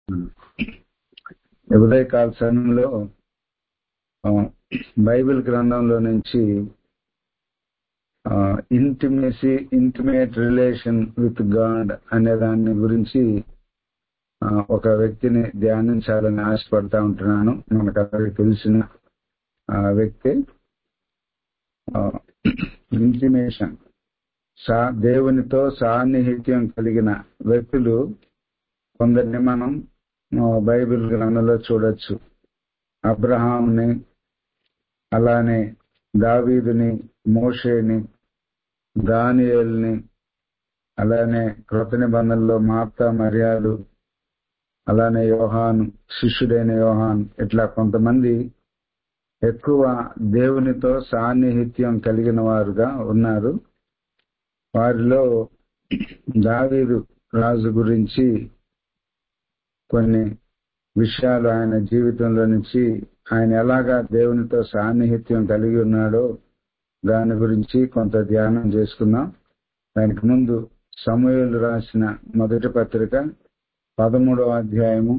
ఉదయకాల సమయంలో ఆ, బైబిల్ గ్రంథంలో నుంచి intimacy intimate relation with God అనే దాని గురించి ఆ, ఒక వ్యక్తిని ధ్యానించాలని ఆశపడతా ఉంటున్నాను మనకు అందరికి తెలిసిన ఆ, వ్యక్తి ఇంటిమేషన్ సా దేవునితో సాన్నిహిత్యం కలిగిన వ్యక్తులు కొందరిని మనం ఆ, బైబిల్ గ్రంథంలో చూడొచ్చు అబ్రహాంని అలానే దావీదుని మోషేని దానియేల్ని అలానే కృత నిబంధనలో మార్తా మర్యాలు అలానే యోహాన్ శిష్యుడైన యోహాన్ ఇట్లా కొంతమంది ఎక్కువ దేవునితో సాన్నిహిత్యం కలిగిన వారుగా ఉన్నారు వారిలో దావీదు రాజు గురించి కొన్ని విషయాలు ఆయన జీవితంలో నుంచి ఆయన ఎలాగా దేవునితో సాన్నిహిత్యం కలిగి ఉన్నాడో దాని గురించి కొంత ధ్యానం చేసుకుందాం దానికి ముందు సమూహలు రాసిన మొదటి పత్రిక పదమూడవ అధ్యాయము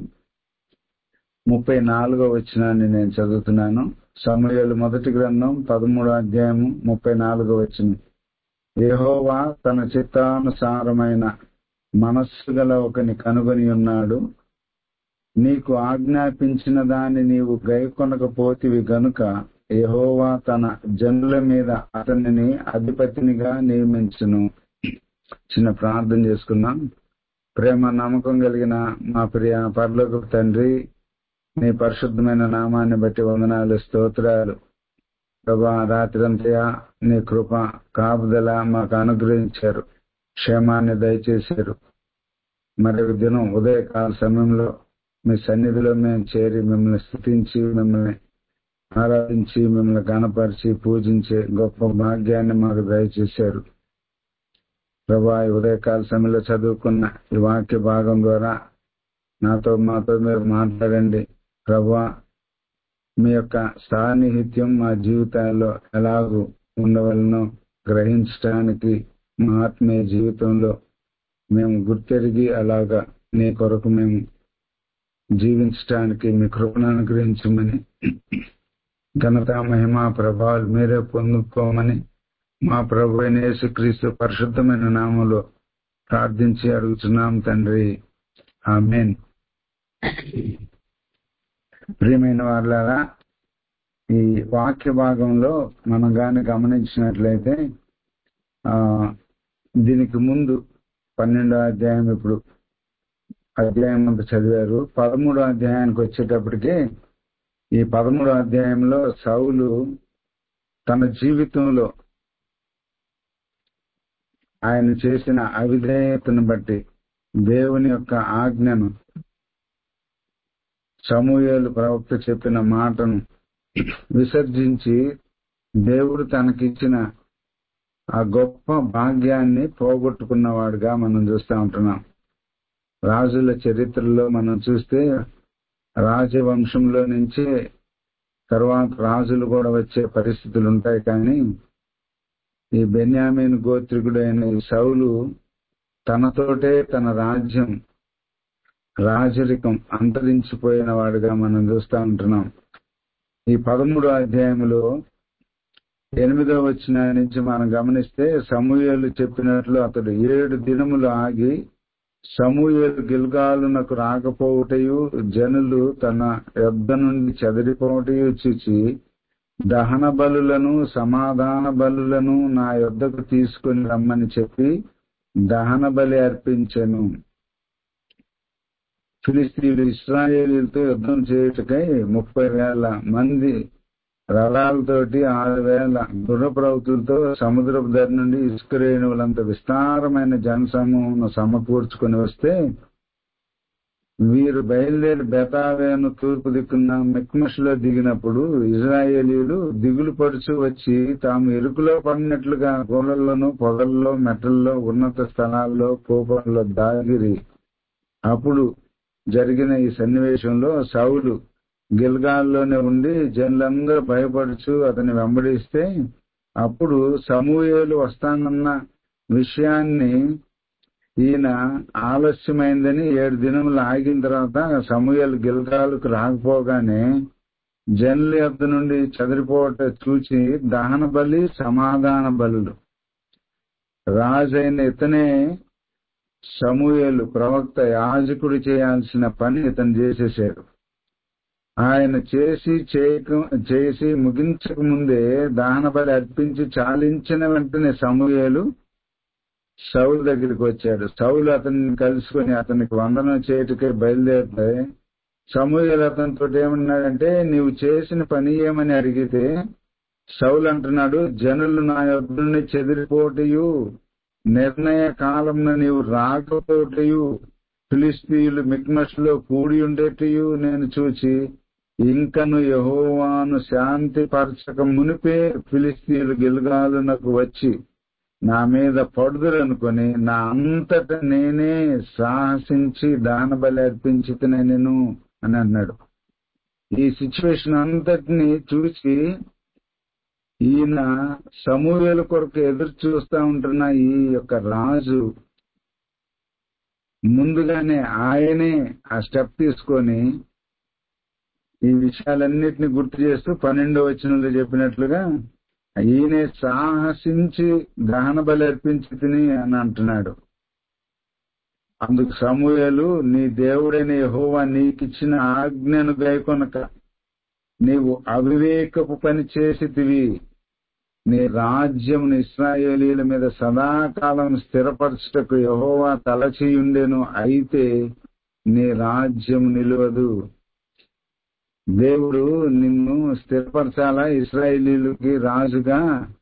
ముప్పై నాలుగో వచనాన్ని నేను చదువుతున్నాను సమూహలు మొదటి గ్రంథం పదమూడో అధ్యాయము ముప్పై నాలుగో వచనం యెహోవా తన చిత్తానుసారమైన మనస్సు గల ఒకని కనుగొని ఉన్నాడు నీకు ఆజ్ఞాపించిన దాన్ని నీవు గైకొనకపోతివి గనుక యెహోవా తన జనుల మీద అతనిని అధిపతినిగా నియమించును చిన్న ప్రార్థన చేసుకుందాం ప్రేమ నమ్మకం కలిగిన మా ప్రియ పరలోక తండ్రి నీ పరిశుద్ధమైన నామాన్ని బట్టి వందనాలు స్తోత్రాలు ప్రభా రాత్రంతయా నీ కృప కాపుదల మాకు అనుగ్రహించారు క్షేమాన్ని దయచేశారు మరి దినం ఉదయకాల సమయంలో మీ సన్నిధిలో మేము చేరి మిమ్మల్ని స్థుతించి మిమ్మల్ని ఆరాధించి మిమ్మల్ని గణపరిచి పూజించే గొప్ప భాగ్యాన్ని మాకు దయచేశారు ప్రభా ఈ ఉదయకాల సమయంలో చదువుకున్న ఈ వాక్య భాగం ద్వారా నాతో మాతో మీరు మాట్లాడండి ప్రభా మీ యొక్క సాన్నిహిత్యం మా జీవితాల్లో ఎలాగూ ఉండవలనో గ్రహించడానికి మా ఆత్మీయ జీవితంలో మేము గుర్తెరిగి అలాగా నీ కొరకు మేము జీవించడానికి మీ కృపను అనుగ్రహించమని ఘనత మహిమ ప్రభావాలు మీరే పొందుకోమని మా ప్రభు అయిన యేసుక్రీస్తు పరిశుద్ధమైన నామంలో ప్రార్థించి అడుగుతున్నాం తండ్రి ఆమెన్ ప్రియమైన వాళ్ళారా ఈ వాక్య భాగంలో మనం గాని గమనించినట్లయితే ఆ దీనికి ముందు పన్నెండో అధ్యాయం ఇప్పుడు అధ్యాయం అంతా చదివారు పదమూడో అధ్యాయానికి వచ్చేటప్పటికి ఈ పదమూడో అధ్యాయంలో సౌలు తన జీవితంలో ఆయన చేసిన అవిధేయతను బట్టి దేవుని యొక్క ఆజ్ఞను సమూహలు ప్రవక్త చెప్పిన మాటను విసర్జించి దేవుడు తనకిచ్చిన ఆ గొప్ప భాగ్యాన్ని పోగొట్టుకున్నవాడుగా మనం చూస్తూ ఉంటున్నాం రాజుల చరిత్రలో మనం చూస్తే రాజవంశంలో నుంచే తర్వాత రాజులు కూడా వచ్చే పరిస్థితులు ఉంటాయి కానీ ఈ బెన్యామీన్ గోత్రికుడైన ఈ సౌలు తనతోటే తన రాజ్యం రాజరికం అంతరించిపోయిన వాడుగా మనం చూస్తూ ఉంటున్నాం ఈ పదమూడో అధ్యాయంలో ఎనిమిదో వచ్చిన నుంచి మనం గమనిస్తే సమూహలు చెప్పినట్లు అతడు ఏడు దినములు ఆగి సమూహలు గిల్గాలునకు రాకపోవటయు జనులు తన యొద్ద నుండి చెదరిపోవటయు చూచి దహన బలులను సమాధాన బలులను నా యొద్దకు తీసుకుని రమ్మని చెప్పి దహన బలి అర్పించెను ఫిలిస్తీన్లు ఇస్రాయేలీలతో యుద్ధం చేయుటకై ముప్పై వేల మంది రథాలతోటి ఆరు వేల గుర్రప్రవతులతో సముద్రపు ధర నుండి ఇసుకరేణువులంత విస్తారమైన జనసమూహం సమకూర్చుకుని వస్తే వీరు బయలుదేరి బెతావేను తూర్పు దిక్కున్న మెక్మష్ లో దిగినప్పుడు ఇజ్రాయేలీలు దిగులు పడుచు వచ్చి తాము ఎరుకులో పడినట్లుగా గోడల్లోనూ పొదల్లో మెట్టల్లో ఉన్నత స్థలాల్లో కోపంలో దాగిరి అప్పుడు జరిగిన ఈ సన్నివేశంలో సౌలు గిల్గాల్లోనే ఉండి జనులందరూ భయపడుచు అతని వెంబడిస్తే అప్పుడు సమూహలు వస్తానన్న విషయాన్ని ఈయన ఆలస్యమైందని ఏడు దినములు ఆగిన తర్వాత సమూహలు గిల్గాలకు రాకపోగానే జనుల యొద్ద నుండి చదిరిపోవట చూచి దహన బలి సమాధాన బలులు రాజైన ఇతనే సమూహలు ప్రవక్త యాజకుడు చేయాల్సిన పని ఇతను చేసేసాడు ఆయన చేసి చేయక చేసి ముగించక ముందే దహన బలి అర్పించి చాలించిన వెంటనే సమూహలు సౌలు దగ్గరికి వచ్చాడు సౌలు అతన్ని కలుసుకొని అతనికి వందనం చేయటకే బయలుదేరితే సమూహలు అతనితో ఏమన్నాడంటే నీవు చేసిన పని ఏమని అడిగితే సౌలు అంటున్నాడు జనులు నా యొద్ద నుండి చెదిరిపోటయు నిర్ణయ కాలంలో నీవు రాకపోటయు ఫిలిస్తీయులు మిక్మస్లో కూడి ఉండేటయు నేను చూచి ఇంకను యహోవాను శాంతి పరచక మునిపే ఫిలిస్తీయులు గిల్గాలునకు వచ్చి నా మీద పడుదురనుకొని నా అంతట నేనే సాహసించి దాన బలి అర్పించి నేను అని అన్నాడు ఈ సిచ్యువేషన్ అంతటిని చూసి ఈయన సమూహల కొరకు ఎదురు చూస్తా ఉంటున్న ఈ యొక్క రాజు ముందుగానే ఆయనే ఆ స్టెప్ తీసుకొని ఈ విషయాలన్నిటిని గుర్తు చేస్తూ పన్నెండో వచనంలో చెప్పినట్లుగా ఈయనే సాహసించి దహన బలి అర్పించి తిని అని అంటున్నాడు అందుకు సమూహలు నీ దేవుడైన యహోవా నీకిచ్చిన ఆజ్ఞను గైకొనక నీవు అవివేకపు పని చేసితివి నీ రాజ్యం ఇస్రాయేలీల మీద సదాకాలం స్థిరపరచుటకు యహోవా తలచియుండెను అయితే నీ రాజ్యం నిలవదు దేవుడు నిన్ను స్థిరపరచాలా ఇస్రాయేలీలకి రాజుగా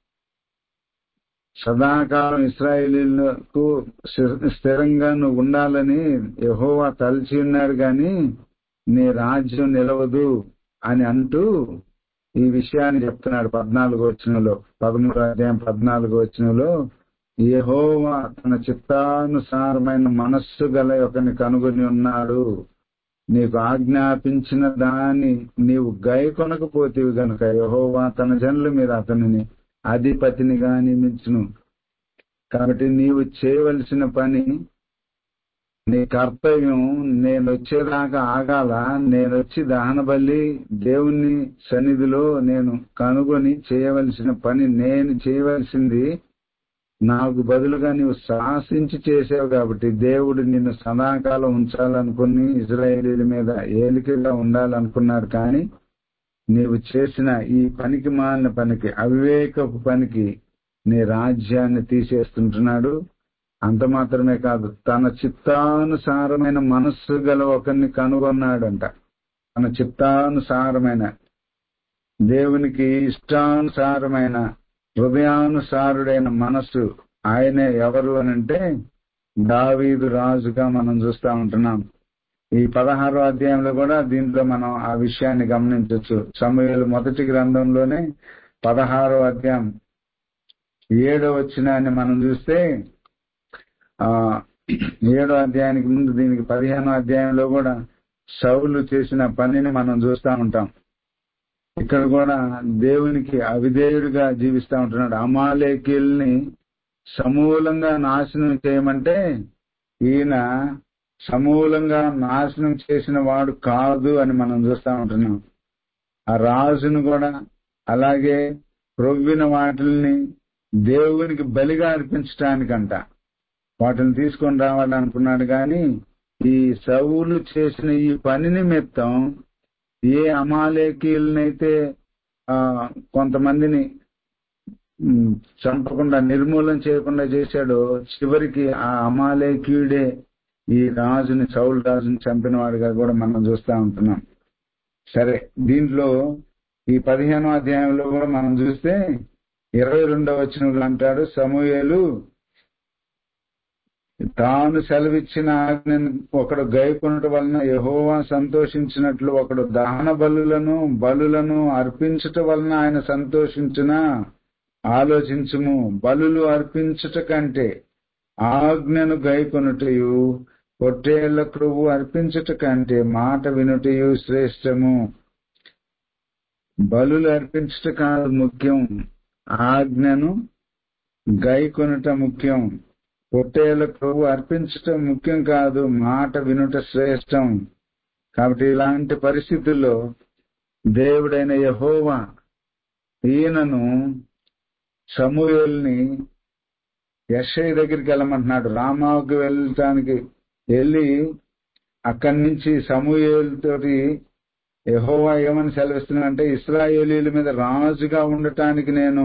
సదాకాలం ఇస్రాయేలీలకు స్థిరంగా నువ్వు ఉండాలని యహోవా తలచి ఉన్నాడు గాని నీ రాజ్యం నిలవదు అని అంటూ ఈ విషయాన్ని చెప్తున్నాడు పద్నాలుగో వచనంలో పదమూడు అధ్యాయం పద్నాలుగో వచనంలో యహోవా తన చిత్తానుసారమైన మనస్సు గల ఒకని కనుగొని ఉన్నాడు నీకు ఆజ్ఞాపించిన దాన్ని నీవు గైకొనకపోతేవి గనుక యహోవా తన జనుల మీద అతనిని అధిపతినిగా నియమించును కాబట్టి నీవు చేయవలసిన పని నీ కర్తవ్యం నేను వచ్చేదాకా ఆగాల నేను వచ్చి దహన బలి దేవుని సన్నిధిలో నేను కనుగొని చేయవలసిన పని నేను చేయవలసింది నాకు బదులుగా నీవు శాసించి చేసావు కాబట్టి దేవుడు నిన్ను సదాకాలం ఉంచాలనుకుని ఇజ్రాయేలీల మీద ఏలికగా ఉండాలనుకున్నాడు కానీ నీవు చేసిన ఈ పనికి మాలిన పనికి అవివేకపు పనికి నీ రాజ్యాన్ని తీసేస్తుంటున్నాడు అంత మాత్రమే కాదు తన చిత్తానుసారమైన మనస్సు గల ఒకరిని కనుగొన్నాడంట తన చిత్తానుసారమైన దేవునికి ఇష్టానుసారమైన హృదయానుసారుడైన మనస్సు ఆయనే ఎవరు అనంటే దావీదు రాజుగా మనం చూస్తా ఉంటున్నాం ఈ పదహారో అధ్యాయంలో కూడా దీంట్లో మనం ఆ విషయాన్ని గమనించవచ్చు సమయాలు మొదటి గ్రంథంలోనే పదహారో అధ్యాయం ఏడో వచ్చినాన్ని మనం చూస్తే ఆ ఏడో అధ్యాయానికి ముందు దీనికి పదిహేనో అధ్యాయంలో కూడా సౌలు చేసిన పనిని మనం చూస్తా ఉంటాం ఇక్కడ కూడా దేవునికి అవిధేయుడిగా జీవిస్తా ఉంటున్నాడు అమాలేకీల్ని సమూలంగా నాశనం చేయమంటే ఈయన సమూలంగా నాశనం చేసిన వాడు కాదు అని మనం చూస్తా ఉంటున్నాం ఆ రాజును కూడా అలాగే ప్రొవ్విన వాటిల్ని దేవునికి బలిగా అర్పించటానికంట వాటిని తీసుకొని రావాలనుకున్నాడు కానీ ఈ సవులు చేసిన ఈ పని నిమిత్తం ఏ అమాలేకీలనైతే ఆ కొంతమందిని చంపకుండా నిర్మూలన చేయకుండా చేశాడో చివరికి ఆ అమాలేకీయుడే ఈ రాజుని సౌలు రాజుని చంపిన వాడిగా కూడా మనం చూస్తా ఉంటున్నాం సరే దీంట్లో ఈ పదిహేనో అధ్యాయంలో కూడా మనం చూస్తే ఇరవై రెండవ వచనంలో అంటాడు సమూహలు తాను సెలవిచ్చిన ఆజ్ఞను ఒకడు గైకొనట వలన యహోవా సంతోషించినట్లు ఒకడు దహన బలులను బలులను అర్పించుట వలన ఆయన సంతోషించిన ఆలోచించుము బలులు అర్పించుట కంటే ఆజ్ఞను గైకొనుటయు పొట్టేళ్ల క్రొవ్వు అర్పించుట కంటే మాట వినుటయు శ్రేష్టము బలులు అర్పించుట కాదు ముఖ్యం ఆజ్ఞను గైకొనుట ముఖ్యం పొట్టేల కొవ్వు అర్పించటం ముఖ్యం కాదు మాట వినుట శ్రేష్టం కాబట్టి ఇలాంటి పరిస్థితుల్లో దేవుడైన యహోవా ఈయనను సమూహల్ని యశయ్య దగ్గరికి వెళ్ళమంటున్నాడు రామావుకి వెళ్ళటానికి వెళ్ళి అక్కడి నుంచి సమూహలతోటి యహోవా ఏమని సెలవిస్తున్నాడంటే ఇస్రాయేలీల మీద రాజుగా ఉండటానికి నేను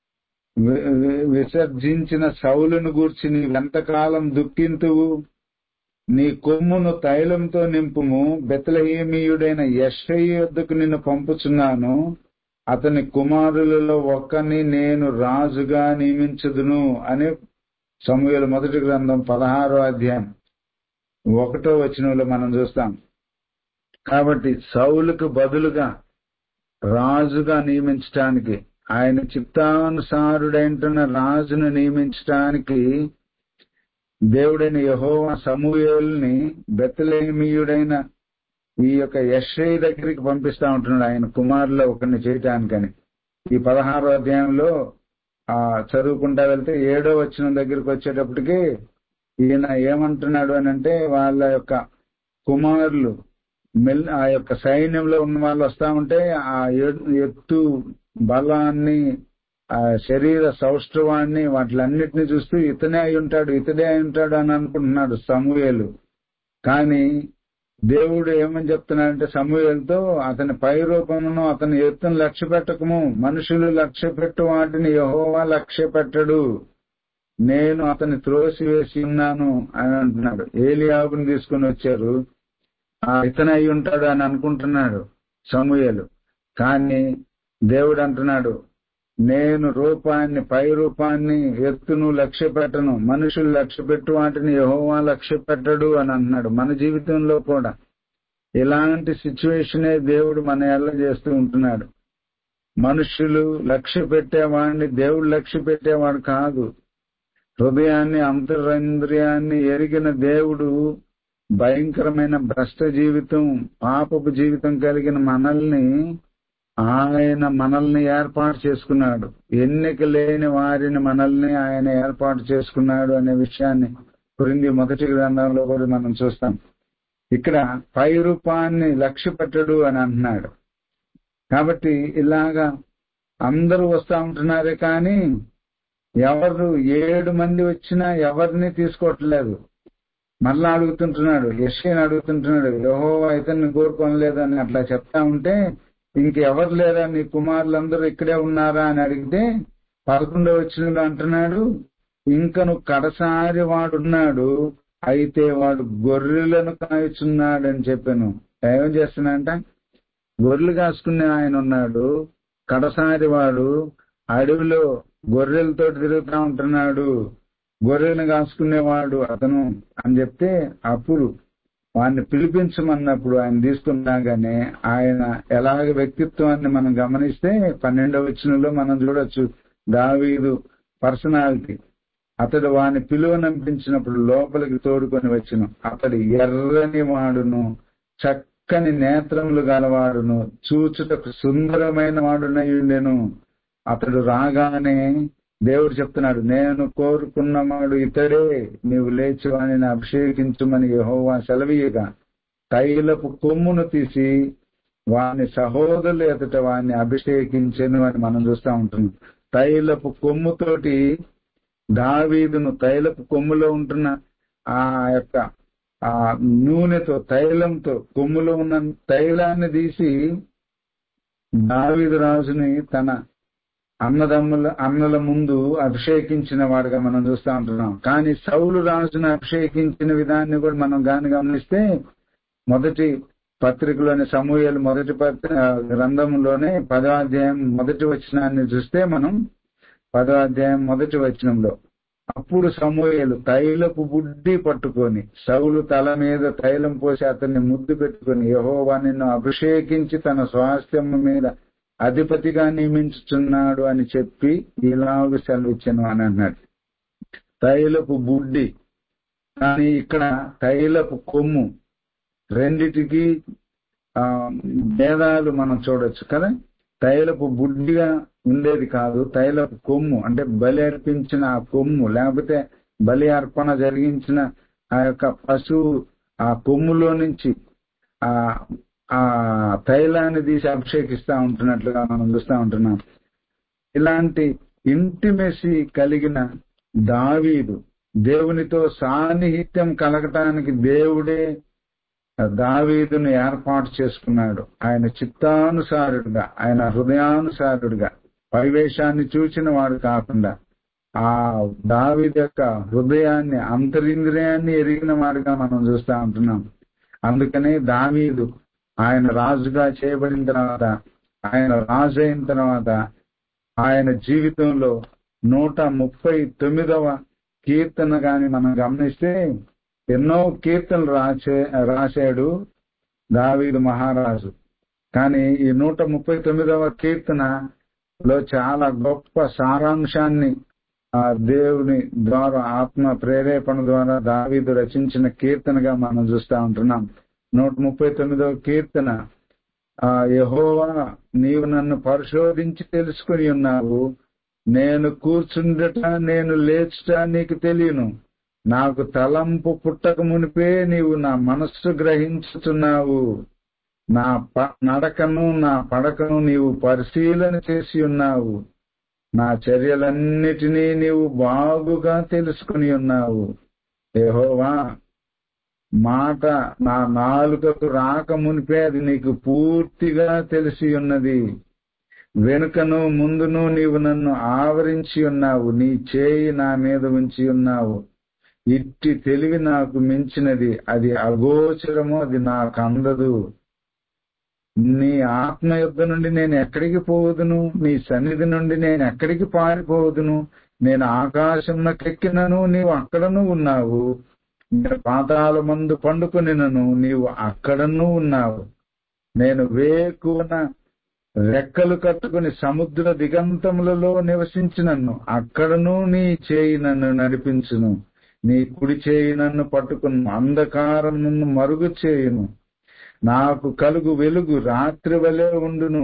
విసర్జించిన సౌలును గూర్చి నీవెంతకాలం దుఃఖింతువు నీ కొమ్మును తైలంతో నింపుము బెతలహీమీయుడైన యశ్వయ్య యొద్దకు నిన్ను పంపుచున్నాను అతని కుమారులలో ఒక్కని నేను రాజుగా నియమించదును అని సమూహల మొదటి గ్రంథం పదహారో అధ్యాయం ఒకటో వచనంలో మనం చూస్తాం కాబట్టి సౌలుకు బదులుగా రాజుగా నియమించటానికి ఆయన చిత్తానుసారుడైంటున్న రాజును నియమించటానికి దేవుడైన యహోవా సమూహల్ని బెత్తలేమీయుడైన ఈ యొక్క యశ్వయ్య దగ్గరికి పంపిస్తా ఉంటున్నాడు ఆయన కుమారులో ఒకరిని చేయటానికని ఈ పదహారో అధ్యాయంలో ఆ చదువుకుంటా వెళ్తే ఏడో వచ్చిన దగ్గరికి వచ్చేటప్పటికి ఈయన ఏమంటున్నాడు అని అంటే వాళ్ళ యొక్క కుమారులు మెల్ ఆ యొక్క సైన్యంలో ఉన్న వాళ్ళు వస్తా ఉంటే ఆ ఎత్తు బలాన్ని ఆ శరీర సౌష్ఠవాన్ని వాటిలన్నిటిని చూస్తూ ఇతనే అయి ఉంటాడు ఇతడే అయి ఉంటాడు అని అనుకుంటున్నాడు సమూహలు కానీ దేవుడు ఏమని చెప్తున్నాడంటే సమూహలతో అతని పై రూపమును అతని ఎత్తును లక్ష్య పెట్టకము మనుషులు లక్ష్య పెట్టు వాటిని యహోవా లక్ష్య పెట్టడు నేను అతని త్రోసి వేసి ఉన్నాను అని అంటున్నాడు ఏలియాబుని తీసుకుని వచ్చారు ఆ ఇతనే అయి ఉంటాడు అని అనుకుంటున్నాడు సమూహలు కానీ దేవుడు అంటున్నాడు నేను రూపాన్ని పై రూపాన్ని ఎత్తును లక్ష్య పెట్టను మనుషులు లక్ష్య పెట్టు వాటిని యహోవా లక్ష్య పెట్టడు అని అంటున్నాడు మన జీవితంలో కూడా ఇలాంటి సిచ్యువేషనే దేవుడు మన ఎల్ల చేస్తూ ఉంటున్నాడు మనుషులు లక్ష్య పెట్టేవాడిని దేవుడు లక్ష్య పెట్టేవాడు కాదు హృదయాన్ని అంతరింద్రియాన్ని ఎరిగిన దేవుడు భయంకరమైన భ్రష్ట జీవితం పాపపు జీవితం కలిగిన మనల్ని ఆయన మనల్ని ఏర్పాటు చేసుకున్నాడు ఎన్నిక లేని వారిని మనల్ని ఆయన ఏర్పాటు చేసుకున్నాడు అనే విషయాన్ని క్రింది మొదటి గ్రంథంలో కూడా మనం చూస్తాం ఇక్కడ పై రూపాన్ని లక్ష్య పెట్టడు అని అంటున్నాడు కాబట్టి ఇలాగా అందరూ వస్తా ఉంటున్నారే కానీ ఎవరు ఏడు మంది వచ్చినా ఎవరిని తీసుకోవట్లేదు మళ్ళా అడుగుతుంటున్నాడు యశ్ని అడుగుతుంటున్నాడు యహో ఇతన్ని కోరుకోనలేదని అట్లా చెప్తా ఉంటే ఇంకెవరు లేరా నీ కుమారులందరూ ఇక్కడే ఉన్నారా అని అడిగితే పదకొండవ వచ్చిన అంటున్నాడు ఇంకను కడసారి వాడున్నాడు అయితే వాడు గొర్రెలను కాయచున్నాడని చెప్పాను ఏం చేస్తున్నాడంట గొర్రెలు కాసుకునే ఆయన ఉన్నాడు కడసారి వాడు అడవిలో గొర్రెలతో తిరుగుతా ఉంటున్నాడు గొర్రెలను కాసుకునేవాడు అతను అని చెప్తే అప్పుడు వాడిని పిలిపించమన్నప్పుడు ఆయన తీసుకున్నాగానే ఆయన ఎలాగ వ్యక్తిత్వాన్ని మనం గమనిస్తే పన్నెండవ వచ్చినలో మనం చూడొచ్చు దావీదు పర్సనాలిటీ అతడు వాని పిలువనంపించినప్పుడు లోపలికి తోడుకొని వచ్చిన అతడు ఎర్రని వాడును చక్కని నేత్రములు గలవాడును చూచుటకు సుందరమైన వాడునయుండెను అతడు రాగానే దేవుడు చెప్తున్నాడు నేను కోరుకున్నవాడు ఇతడే నీవు లేచి వానిని అభిషేకించుమని యహోవా సెలవీయగా తైలపు కొమ్మును తీసి వాని సహోదరులు ఎదుట వాడిని అభిషేకించెను అని మనం చూస్తూ ఉంటున్నాం తైలపు కొమ్ముతోటి దావీదును తైలపు కొమ్ములో ఉంటున్న ఆ యొక్క ఆ నూనెతో తైలంతో కొమ్ములో ఉన్న తైలాన్ని తీసి దావీదు రాజుని తన అన్నదమ్ముల అన్నల ముందు అభిషేకించిన వాడుగా మనం చూస్తూ ఉంటున్నాం కానీ సౌలు రాజును అభిషేకించిన విధాన్ని కూడా మనం గాని గమనిస్తే మొదటి పత్రికలోని సమూహాలు మొదటి పత్ర గ్రంథంలోనే పదో అధ్యాయం మొదటి వచనాన్ని చూస్తే మనం పదో అధ్యాయం మొదటి వచనంలో అప్పుడు సమూహలు తైలపు బుడ్డి పట్టుకొని సౌలు తల మీద తైలం పోసి అతన్ని ముద్దు పెట్టుకుని యహోవా నిన్ను అభిషేకించి తన స్వాస్థ్యం మీద అధిపతిగా నియమించుచున్నాడు అని చెప్పి ఇలాగ సెలవిచ్చను అని అన్నాడు తైలపు బుడ్డి కానీ ఇక్కడ తైలపు కొమ్ము రెండిటికి ఆ భేదాలు మనం చూడొచ్చు కదా తైలపు బుడ్డిగా ఉండేది కాదు తైలపు కొమ్ము అంటే బలి అర్పించిన ఆ కొమ్ము లేకపోతే బలి అర్పణ జరిగించిన ఆ యొక్క పశువు ఆ కొమ్ములో నుంచి ఆ ఆ తైలాన్ని తీసి అభిషేకిస్తా ఉంటున్నట్లుగా మనం చూస్తా ఉంటున్నాం ఇలాంటి ఇంటిమెసి కలిగిన దావీదు దేవునితో సాన్నిహిత్యం కలగటానికి దేవుడే దావీదును ఏర్పాటు చేసుకున్నాడు ఆయన చిత్తానుసారుడుగా ఆయన హృదయానుసారుడుగా పరివేశాన్ని చూచిన వాడు కాకుండా ఆ దావీదు యొక్క హృదయాన్ని అంతరింద్రియాన్ని ఎరిగిన వాడుగా మనం చూస్తా ఉంటున్నాం అందుకనే దావీదు ఆయన రాజుగా చేయబడిన తర్వాత ఆయన రాజు అయిన తర్వాత ఆయన జీవితంలో నూట ముప్పై తొమ్మిదవ కీర్తన గాని మనం గమనిస్తే ఎన్నో కీర్తనలు రాసే రాశాడు దావీదు మహారాజు కానీ ఈ నూట ముప్పై తొమ్మిదవ కీర్తనలో చాలా గొప్ప సారాంశాన్ని ఆ దేవుని ద్వారా ఆత్మ ప్రేరేపణ ద్వారా దావీదు రచించిన కీర్తనగా మనం చూస్తా ఉంటున్నాం నూట ముప్పై తొమ్మిదవ కీర్తన ఆ యహోవా నీవు నన్ను పరిశోధించి తెలుసుకుని ఉన్నావు నేను కూర్చుండట నేను లేచుట నీకు తెలియను నాకు తలంపు పుట్టక మునిపే నీవు నా మనస్సు గ్రహించుతున్నావు నా నడకను నా పడకను నీవు పరిశీలన చేసి ఉన్నావు నా చర్యలన్నిటినీ నీవు బాగుగా తెలుసుకుని ఉన్నావు ఏహోవా మాట నా నాలుకకు రాక మునిపే అది నీకు పూర్తిగా తెలిసి ఉన్నది వెనుకను ముందును నీవు నన్ను ఆవరించి ఉన్నావు నీ చేయి నా మీద ఉంచి ఉన్నావు ఇట్టి తెలివి నాకు మించినది అది అగోచరము అది నాకు అందదు నీ ఆత్మ యుద్ధ నుండి నేను ఎక్కడికి పోవదును నీ సన్నిధి నుండి నేను ఎక్కడికి పారిపోవదును నేను ఆకాశంకెక్కినను నీవు అక్కడను ఉన్నావు నేను పాతాల మందు పండుకొనినను నీవు అక్కడను ఉన్నావు నేను వేకున రెక్కలు కట్టుకుని సముద్ర దిగంతములలో నివసించినన్ను అక్కడను నీ చేయి నన్ను నడిపించును నీ కుడి చేయి నన్ను పట్టుకును అంధకారం నన్ను మరుగు చేయును నాకు కలుగు వెలుగు రాత్రి వలె ఉండును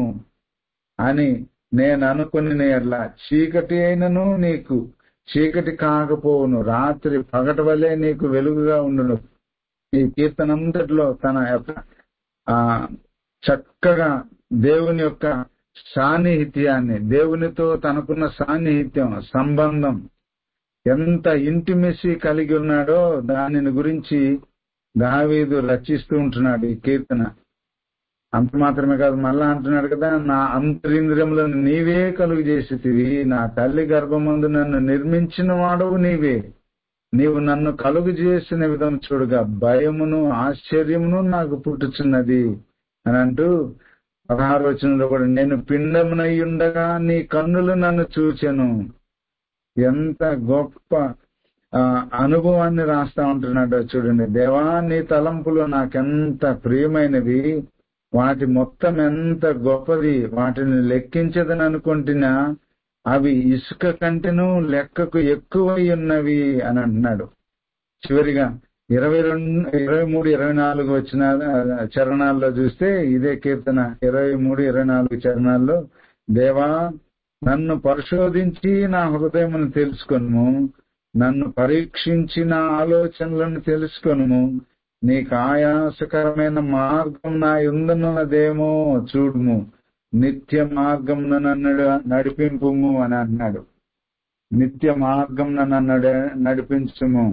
అని నేను అనుకుని ఎట్లా చీకటి అయినను నీకు చీకటి కాకపోవును రాత్రి పగటి వలె నీకు వెలుగుగా ఉండును ఈ కీర్తనంతటిలో తన యొక్క ఆ చక్కగా దేవుని యొక్క సాన్నిహిత్యాన్ని దేవునితో తనకున్న సాన్నిహిత్యం సంబంధం ఎంత ఇంటిమెసి కలిగి ఉన్నాడో దానిని గురించి దావీదు రచిస్తూ ఉంటున్నాడు ఈ కీర్తన అంత మాత్రమే కాదు మళ్ళా అంటున్నాడు కదా నా అంతరింద్రియములను నీవే కలుగు చేసేటివి నా తల్లి గర్భమందు నన్ను నిర్మించిన వాడవు నీవే నీవు నన్ను కలుగు చేసిన విధం చూడగా భయమును ఆశ్చర్యమును నాకు పుట్టుచున్నది అని అంటూ పదహారు వచనంలో కూడా నేను పిండమునై ఉండగా నీ కన్నులు నన్ను చూచెను ఎంత గొప్ప అనుభవాన్ని రాస్తా ఉంటున్నాడో చూడండి దేవా నీ తలంపులు నాకెంత ప్రియమైనవి వాటి మొత్తం ఎంత గొప్పది వాటిని లెక్కించదని అనుకుంటున్నా అవి ఇసుక కంటెను లెక్కకు ఎక్కువై ఉన్నవి అని అంటున్నాడు చివరిగా ఇరవై రెండు ఇరవై మూడు ఇరవై నాలుగు వచ్చిన చరణాల్లో చూస్తే ఇదే కీర్తన ఇరవై మూడు ఇరవై నాలుగు చరణాల్లో దేవా నన్ను పరిశోధించి నా హృదయమును తెలుసుకొను నన్ను పరీక్షించి నా ఆలోచనలను తెలుసుకొను నీకు ఆయాసకరమైన మార్గం నా ఉందన్నదేమో చూడుము నిత్య మార్గం నన్ను నడిపింపుము అని అన్నాడు నిత్య మార్గం నన్ను నడిపించుము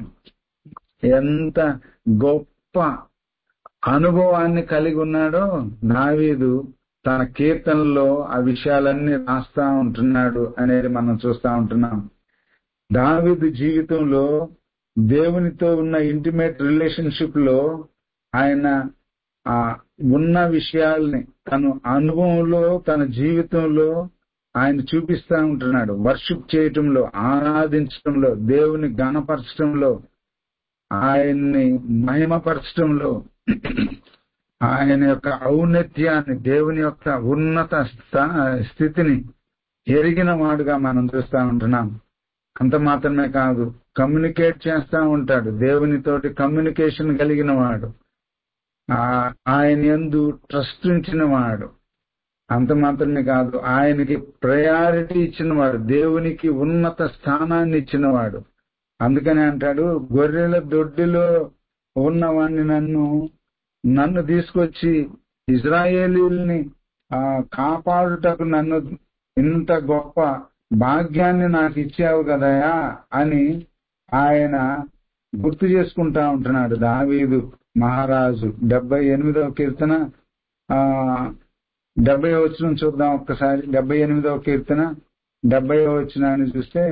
ఎంత గొప్ప అనుభవాన్ని కలిగి ఉన్నాడో దావీదు తన కీర్తనలో ఆ విషయాలన్నీ రాస్తా ఉంటున్నాడు అనేది మనం చూస్తా ఉంటున్నాం దావీదు జీవితంలో దేవునితో ఉన్న ఇంటిమేట్ రిలేషన్షిప్ లో ఆయన ఆ ఉన్న విషయాల్ని తను అనుభవంలో తన జీవితంలో ఆయన చూపిస్తా ఉంటున్నాడు వర్షిప్ చేయటంలో ఆరాధించడంలో దేవుని గణపరచడంలో ఆయన్ని మహిమపరచడంలో ఆయన యొక్క ఔన్నత్యాన్ని దేవుని యొక్క ఉన్నత స్థితిని ఎరిగిన వాడుగా మనం చూస్తా ఉంటున్నాం అంత మాత్రమే కాదు కమ్యూనికేట్ చేస్తా ఉంటాడు దేవునితోటి కమ్యూనికేషన్ కలిగిన వాడు ఆయన ఎందు ట్రస్ట్ ఉంచిన వాడు అంత మాత్రమే కాదు ఆయనకి ప్రయారిటీ ఇచ్చినవాడు దేవునికి ఉన్నత స్థానాన్ని ఇచ్చినవాడు అందుకని అంటాడు గొర్రెల దొడ్డిలో ఉన్నవాణ్ణి నన్ను నన్ను తీసుకొచ్చి ఇజ్రాయేలీల్ని ఆ కాపాడుటకు నన్ను ఇంత గొప్ప భాగ్యాన్ని నాకు ఇచ్చావు కదయా అని ఆయన గుర్తు చేసుకుంటా ఉంటున్నాడు దావీదు మహారాజు డెబ్బై ఎనిమిదవ కీర్తన ఆ డెబ్బై వచ్చిన చూద్దాం ఒక్కసారి డెబ్బై ఎనిమిదవ కీర్తన డెబ్బై వచ్చినాన్ని చూస్తే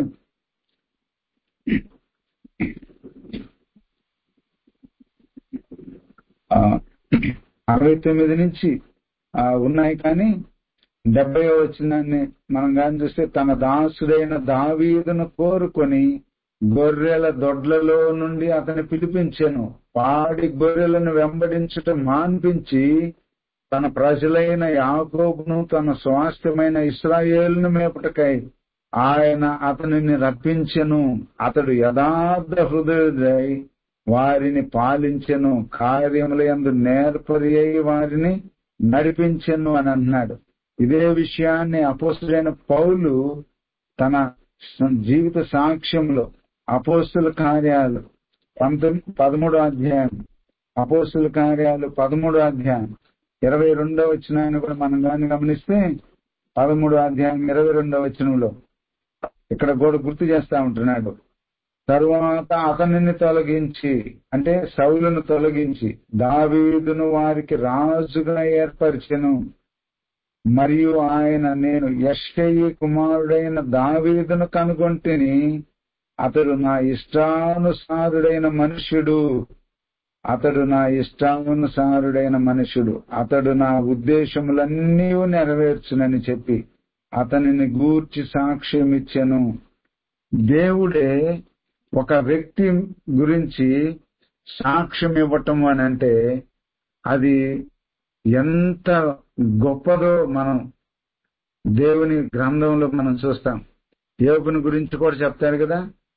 ఆ, అరవై తొమ్మిది నుంచి ఆ, ఉన్నాయి కానీ డెబ్బై వచ్చినాన్ని మనం కానీ చూస్తే తన దాసుడైన దావీదును కోరుకొని గొర్రెల దొడ్లలో నుండి అతని పిలిపించెను పాడి గొర్రెలను వెంబడించటం మాన్పించి తన ప్రజలైన యాకోబును తన స్వాస్థ్యమైన ఇస్రాయేలును మేపుటకై ఆయన అతనిని రప్పించెను అతడు యథార్థ హృదయుడై వారిని పాలించెను కార్యముల యందు నేర్పరి అయి వారిని నడిపించెను అని అన్నాడు ఇదే విషయాన్ని అపోస్తుడైన పౌలు తన జీవిత సాక్ష్యంలో అపోస్తుల కార్యాలు పంతొమ్మిది పదమూడో అధ్యాయం అపోస్తుల కార్యాలు పదమూడో అధ్యాయం ఇరవై రెండో వచ్చినాన్ని కూడా మనం కానీ గమనిస్తే పదమూడో అధ్యాయం ఇరవై రెండో వచనంలో ఇక్కడ కూడా గుర్తు చేస్తా ఉంటున్నాడు తరువాత అతనిని తొలగించి అంటే సౌలును తొలగించి దావీదును వారికి రాజుగా ఏర్పరిచెను మరియు ఆయన నేను యశ్షయి కుమారుడైన దావీదును కనుగొంటిని అతడు నా ఇష్టానుసారుడైన మనుష్యుడు అతడు నా ఇష్టానుసారుడైన మనుషుడు అతడు నా ఉద్దేశములన్నీ నెరవేర్చునని చెప్పి అతనిని గూర్చి సాక్ష్యం ఇచ్చెను దేవుడే ఒక వ్యక్తి గురించి సాక్ష్యం ఇవ్వటం అని అంటే అది ఎంత గొప్పదో మనం దేవుని గ్రంథంలో మనం చూస్తాం యోగుని గురించి కూడా చెప్తారు కదా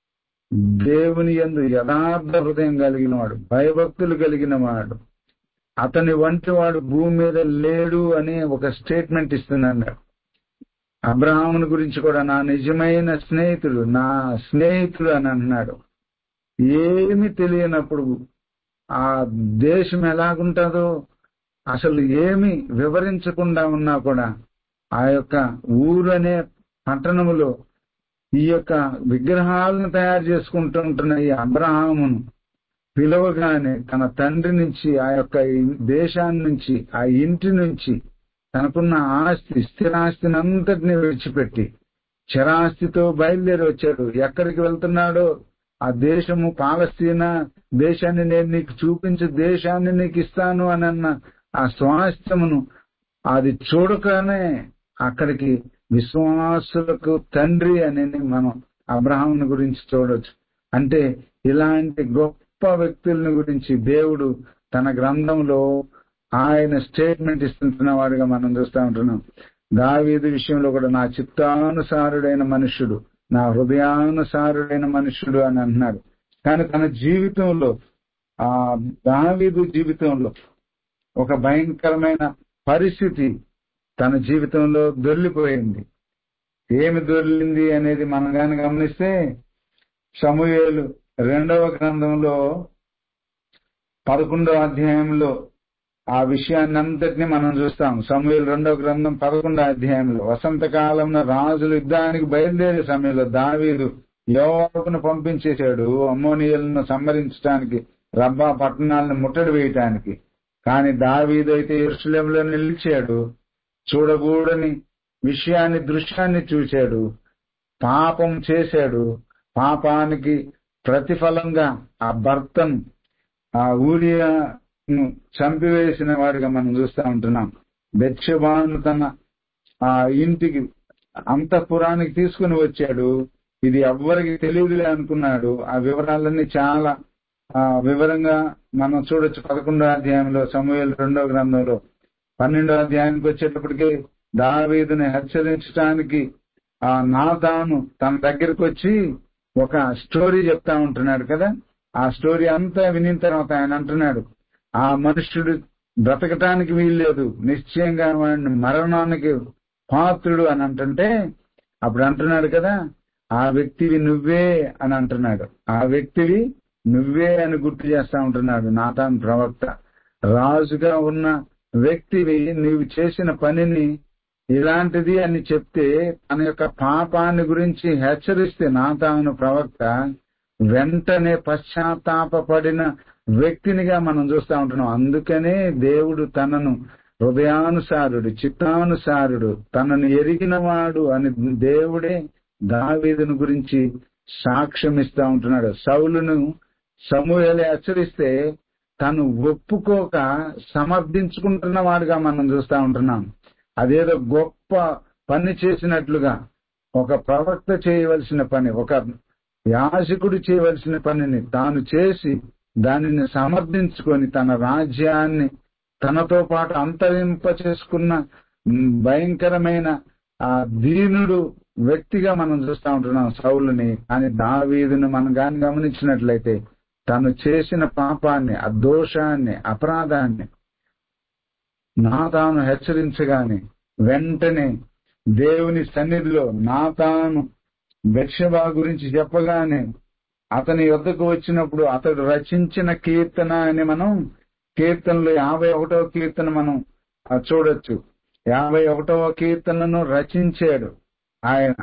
దేవుని ఎందు యథార్థ హృదయం కలిగిన వాడు భయభక్తులు కలిగిన వాడు అతని వంటి వాడు భూమి మీద లేడు అని ఒక స్టేట్మెంట్ ఇస్తున్నాడు అబ్రహాముని గురించి కూడా నా నిజమైన స్నేహితుడు నా స్నేహితుడు అని అన్నాడు ఏమి తెలియనప్పుడు ఆ దేశం ఎలాగుంటుందో అసలు ఏమి వివరించకుండా ఉన్నా కూడా ఆ యొక్క ఊరు అనే పట్టణములో ఈ యొక్క విగ్రహాలను తయారు చేసుకుంటుంటున్న ఈ అబ్రహామును పిలవగానే తన తండ్రి నుంచి ఆ యొక్క దేశాన్ని నుంచి ఆ ఇంటి నుంచి తనకున్న ఆస్తి స్థిరాస్తిని అంతటిని విడిచిపెట్టి చరాస్తితో బయలుదేరి వచ్చాడు ఎక్కడికి వెళ్తున్నాడో ఆ దేశము పాలస్తీనా దేశాన్ని నేను నీకు చూపించే దేశాన్ని నీకు ఇస్తాను అని అన్న ఆ స్వాస్థ్యమును అది చూడగానే అక్కడికి విశ్వాసులకు తండ్రి అని మనం అబ్రహాముని గురించి చూడొచ్చు అంటే ఇలాంటి గొప్ప వ్యక్తులని గురించి దేవుడు తన గ్రంథంలో ఆయన స్టేట్మెంట్ ఇస్తుంటున్న వాడిగా మనం చూస్తూ ఉంటున్నాం దావీదు విషయంలో కూడా నా చిత్తానుసారుడైన మనుష్యుడు నా హృదయానుసారుడైన మనుష్యుడు అని అంటున్నాడు కానీ తన జీవితంలో ఆ దావీదు జీవితంలో ఒక భయంకరమైన పరిస్థితి తన జీవితంలో దొర్లిపోయింది ఏమి దొర్లింది అనేది మనం కానీ గమనిస్తే సమూహేలు రెండవ గ్రంథంలో పదకొండవ అధ్యాయంలో ఆ విషయాన్ని అంతటిని మనం చూస్తాం సమూహలు రెండవ గ్రంథం పదకొండవ అధ్యాయంలో వసంతకాలంలో రాజులు యుద్ధానికి బయలుదేరే సమయంలో దావీదు యోవాకును పంపించేశాడు అమ్మోనియలను సంహరించడానికి రబ్బా పట్టణాలను ముట్టడి వేయటానికి కానీ దావీదు అయితే ఎరుసలేంలో నిలిచాడు చూడకూడని విషయాన్ని దృశ్యాన్ని చూశాడు పాపం చేశాడు పాపానికి ప్రతిఫలంగా ఆ భర్తను ఆ ఊరియాను చంపివేసిన వాడిగా మనం చూస్తూ ఉంటున్నాం బెత్షబాను తన ఆ ఇంటికి అంతఃపురానికి తీసుకుని వచ్చాడు ఇది ఎవ్వరికి తెలియదులే అనుకున్నాడు ఆ వివరాలన్నీ చాలా ఆ వివరంగా మనం చూడొచ్చు పదకొండో అధ్యాయంలో సమూహలు రెండో గ్రంథంలో పన్నెండో అధ్యాయానికి వచ్చేటప్పటికి దావీదుని హెచ్చరించడానికి ఆ నాతాను తన దగ్గరకు వచ్చి ఒక స్టోరీ చెప్తా ఉంటున్నాడు కదా ఆ స్టోరీ అంతా వినిన తర్వాత ఆయన అంటున్నాడు ఆ మనుష్యుడు బ్రతకటానికి వీల్లేదు నిశ్చయంగా వాడిని మరణానికి పాత్రుడు అని అంటుంటే అప్పుడు అంటున్నాడు కదా ఆ వ్యక్తివి నువ్వే అని అంటున్నాడు ఆ వ్యక్తివి నువ్వే అని గుర్తు చేస్తా ఉంటున్నాడు నాతాన్ ప్రవక్త రాజుగా ఉన్న వ్యక్తివి నీవు చేసిన పనిని ఇలాంటిది అని చెప్తే తన యొక్క పాపాన్ని గురించి హెచ్చరిస్తే నాతాను ప్రవక్త వెంటనే పశ్చాత్తాపడిన వ్యక్తినిగా మనం చూస్తా ఉంటున్నాం అందుకనే దేవుడు తనను హృదయానుసారుడు చిత్తానుసారుడు తనను ఎరిగినవాడు అని దేవుడే దావీదుని గురించి సాక్ష్యం ఇస్తా ఉంటున్నాడు సౌలును సమూహలు హెచ్చరిస్తే తను ఒప్పుకోక సమర్థించుకుంటున్న వాడుగా మనం చూస్తా ఉంటున్నాం అదేదో గొప్ప పని చేసినట్లుగా ఒక ప్రవక్త చేయవలసిన పని ఒక యాజకుడు చేయవలసిన పనిని తాను చేసి దానిని సమర్థించుకొని తన రాజ్యాన్ని తనతో పాటు అంతరింప చేసుకున్న భయంకరమైన ఆ దీనుడు వ్యక్తిగా మనం చూస్తా ఉంటున్నాం సౌలుని కానీ దావీదుని మనం గాని గమనించినట్లయితే తను చేసిన పాపాన్ని ఆ దోషాన్ని అపరాధాన్ని నా తాను హెచ్చరించగానే వెంటనే దేవుని సన్నిధిలో నా తాను బెక్షబా గురించి చెప్పగానే అతని యొద్దకు వచ్చినప్పుడు అతడు రచించిన కీర్తన అని మనం కీర్తనలు యాభై ఒకటవ కీర్తన మనం చూడొచ్చు యాభై ఒకటవ కీర్తనను రచించాడు ఆయన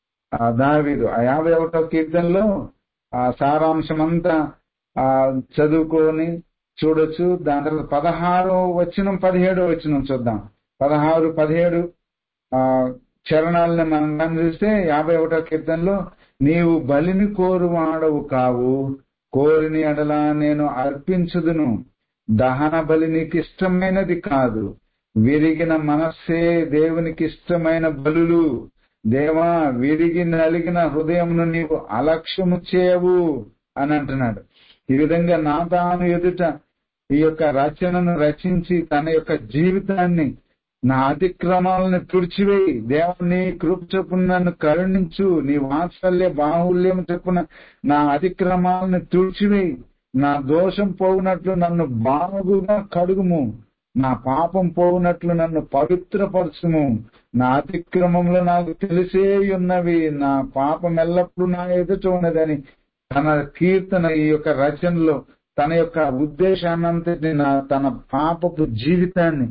దావీదు ఆ యాభై ఒకటవ కీర్తనలో ఆ సారాంశం అంతా ఆ చదువుకొని చూడొచ్చు దాని తర్వాత పదహారో వచ్చినం పదిహేడో వచ్చినం చూద్దాం పదహారు పదిహేడు ఆ చరణాలను మనం కానీ చూస్తే యాభై ఒకటో కీర్తనలో నీవు బలిని కోరువాడవు కావు కోరిని ఎడలా నేను అర్పించుదును దహన బలి నీకు ఇష్టమైనది కాదు విరిగిన మనస్సే దేవునికి ఇష్టమైన బలులు దేవా విరిగి నలిగిన హృదయమును నీవు అలక్ష్యము చేయవు అని అంటున్నాడు ఈ విధంగా నా తాను ఎదుట ఈ యొక్క రచనను రచించి తన యొక్క జీవితాన్ని నా అతిక్రమాలను తుడిచివేయి దేవ నీ కృప చొప్పున నన్ను కరుణించు నీ వాత్సల్య బాహుల్యం చొప్పున నా అతిక్రమాలను తుడిచివేయి నా దోషం పోవునట్లు నన్ను బాగుగా కడుగుము నా పాపం పోవునట్లు నన్ను పవిత్రపరచుము నా అతిక్రమంలో నాకు తెలిసే ఉన్నవి నా పాపం ఎల్లప్పుడూ నా ఎదుట ఉన్నదని తన కీర్తన ఈ యొక్క రచనలో తన యొక్క ఉద్దేశాన్నంతటి తన పాపపు జీవితాన్ని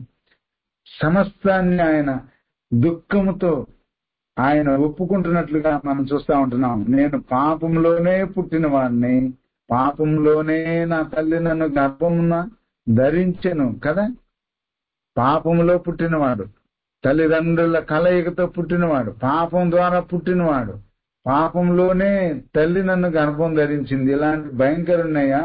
సమస్తాన్ని ఆయన దుఃఖముతో ఆయన ఒప్పుకుంటున్నట్లుగా మనం చూస్తా ఉంటున్నాం నేను పాపంలోనే పుట్టిన వాడిని పాపంలోనే నా తల్లి నన్ను గర్భమున ధరించెను కదా పాపంలో పుట్టినవాడు తల్లిదండ్రుల కలయికతో పుట్టినవాడు పాపం ద్వారా పుట్టినవాడు పాపంలోనే తల్లి నన్ను గర్భం ధరించింది ఇలాంటి భయంకరున్నాయా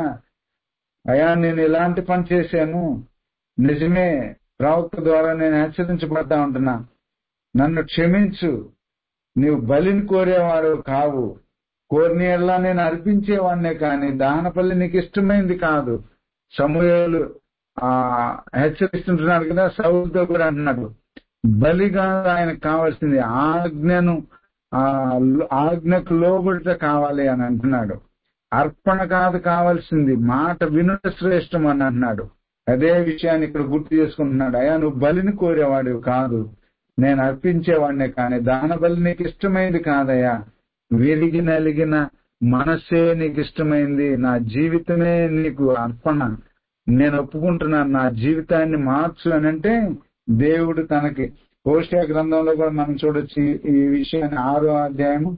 అయా నేను ఇలాంటి పని చేశాను నిజమే ప్రవక్త ద్వారా నేను హెచ్చరించబడతా ఉంటున్నా నన్ను క్షమించు నీవు బలిని కోరేవాడు కావు కోరిని ఎల్లా నేను అర్పించేవాడినే కానీ దానపల్లి నీకు ఇష్టమైంది కాదు సమూహాలు ఆ హెచ్చరిస్తుంటున్నాడు కదా సౌలతో కూడా అంటున్నాడు బలిగా ఆయనకు కావాల్సింది ఆజ్ఞను ఆ ఆజ్ఞకు లోబడితే కావాలి అని అంటున్నాడు అర్పణ కాదు కావాల్సింది మాట వినుట శ్రేష్టం అని అంటున్నాడు అదే విషయాన్ని ఇక్కడ గుర్తు చేసుకుంటున్నాడు అయ్యా నువ్వు బలిని కోరేవాడు కాదు నేను అర్పించేవాడినే కానీ దాన బలి నీకు ఇష్టమైంది కాదయ్యా విరిగి నలిగిన మనస్సే నీకు ఇష్టమైంది నా జీవితమే నీకు అర్పణ నేను ఒప్పుకుంటున్నాను నా జీవితాన్ని మార్చు అని అంటే దేవుడు తనకి ఓషియా గ్రంథంలో కూడా మనం చూడొచ్చు ఈ విషయాన్ని ఆరో అధ్యాయము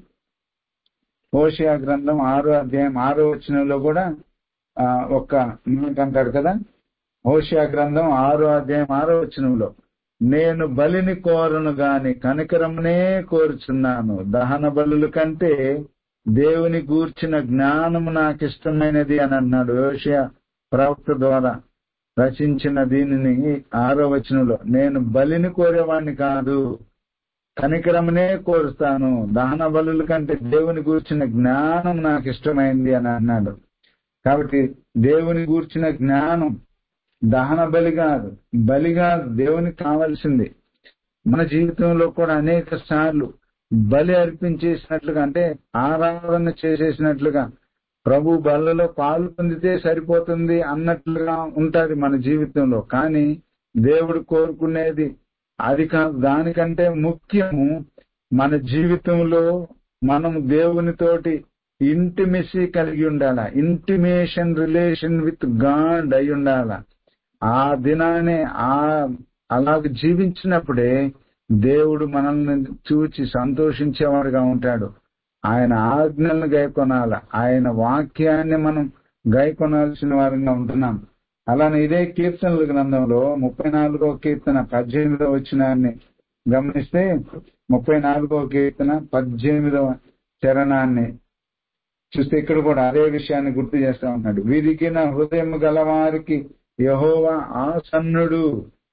ఓషియా గ్రంథం ఆరో అధ్యాయం ఆరో వచనంలో కూడా ఆ ఒక్క మాట అంటాడు కదా ఓషియా గ్రంథం ఆరో అధ్యాయం ఆరో వచనంలో నేను బలిని కోరను గాని కనికరమునే కోరుచున్నాను దహన బలుల కంటే దేవుని గూర్చిన జ్ఞానము నాకు ఇష్టమైనది అని అన్నాడు యోషియా ప్రవక్త ద్వారా రచించిన దీనిని ఆరో వచనంలో నేను బలిని కోరేవాడిని కాదు కనికరమునే కోరుస్తాను దహన బలుల కంటే దేవుని గూర్చిన జ్ఞానం నాకు ఇష్టమైంది అని అన్నాడు కాబట్టి దేవుని గూర్చిన జ్ఞానం దహన బలి కాదు బలి కాదు దేవునికి కావాల్సింది మన జీవితంలో కూడా అనేక సార్లు బలి అర్పించేసినట్లుగా అంటే ఆరాధన చేసేసినట్లుగా ప్రభు బలలో పాలు పొందితే సరిపోతుంది అన్నట్లుగా ఉంటది మన జీవితంలో కానీ దేవుడు కోరుకునేది అది కాదు దానికంటే ముఖ్యము మన జీవితంలో మనం దేవునితోటి ఇంటిమెసీ కలిగి ఉండాల ఇంటిమేషన్ రిలేషన్ విత్ గాడ్ అయి ఉండాల ఆ దినానే ఆ అలాగ జీవించినప్పుడే దేవుడు మనల్ని చూచి సంతోషించేవాడుగా ఉంటాడు ఆయన ఆజ్ఞలను గైకొనాల ఆయన వాక్యాన్ని మనం గైకొనాల్సిన వారంగా ఉంటున్నాం అలానే ఇదే కీర్తనల గ్రంథంలో ముప్పై నాలుగో కీర్తన పద్దెనిమిదో వచ్చినాన్ని గమనిస్తే ముప్పై నాలుగో కీర్తన పద్దెనిమిదవ చరణాన్ని చూస్తే ఇక్కడ కూడా అదే విషయాన్ని గుర్తు చేస్తా ఉన్నాడు విరిగిన హృదయం గలవారికి యహోవా ఆసన్నుడు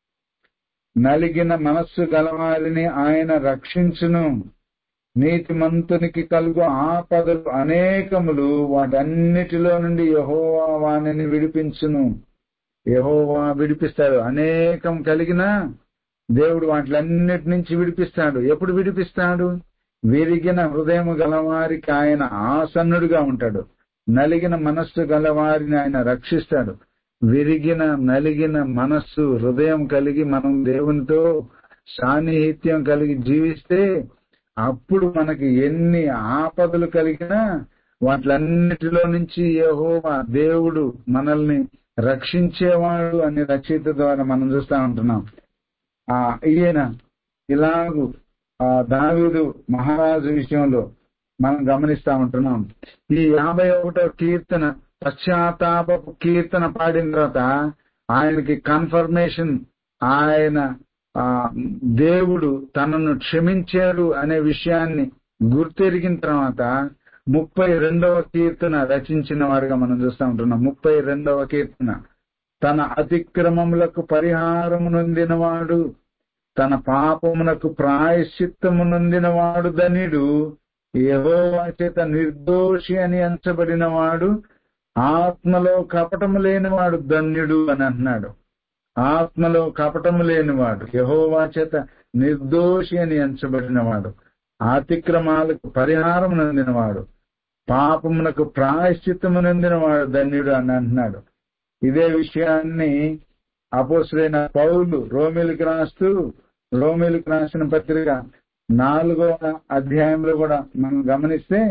నలిగిన మనస్సు గలవారిని ఆయన రక్షించును నీతిమంతునికి కలుగు ఆపదలు అనేకములు వాటన్నిటిలో నుండి యహోవా వాణిని విడిపించును యహోవా విడిపిస్తాడు అనేకం కలిగిన దేవుడు వాటిలన్నిటి నుంచి విడిపిస్తాడు ఎప్పుడు విడిపిస్తాడు విరిగిన హృదయం గలవారికి ఆయన ఆసన్నుడిగా ఉంటాడు నలిగిన మనస్సు గలవారిని ఆయన రక్షిస్తాడు విరిగిన నలిగిన మనస్సు హృదయం కలిగి మనం దేవునితో సాన్నిహిత్యం కలిగి జీవిస్తే అప్పుడు మనకి ఎన్ని ఆపదలు కలిగినా వాటిలన్నిటిలో నుంచి యహోవా దేవుడు మనల్ని రక్షించేవాడు అనే రచయిత ద్వారా మనం చూస్తా ఉంటున్నాం ఆ ఈయన ఇలాగూ ఆ దావీదు మహారాజు విషయంలో మనం గమనిస్తా ఉంటున్నాం ఈ యాభై ఒకటో కీర్తన పశ్చాత్తాప కీర్తన పాడిన తర్వాత ఆయనకి కన్ఫర్మేషన్ ఆయన ఆ దేవుడు తనను క్షమించాడు అనే విషయాన్ని గుర్తెరిగిన తర్వాత ముప్పై రెండవ కీర్తన రచించిన వారుగా మనం చూస్తూ ఉంటున్నాం ముప్పై రెండవ కీర్తన తన అతిక్రమములకు పరిహారము నొందినవాడు తన పాపమునకు ప్రాయశ్చిత్తము నొందినవాడు ధనిడు యెహోవా చేత నిర్దోషి అని ఎంచబడిన వాడు ఆత్మలో కపటము లేనివాడు ధన్యుడు అని అంటున్నాడు ఆత్మలో కపటము లేనివాడు యహోవా చేత నిర్దోషి అని ఎంచబడినవాడు అతిక్రమాలకు పరిహారం నందినవాడు పాపమునకు ప్రాయశ్చిత్తము నందినవాడు ధన్యుడు అని అంటున్నాడు ఇదే విషయాన్ని అపోసులైన పౌలు రోమిలకు రాస్తూ రోమిలకు రాసిన పత్రిక నాలుగో అధ్యాయంలో కూడా మనం గమనిస్తే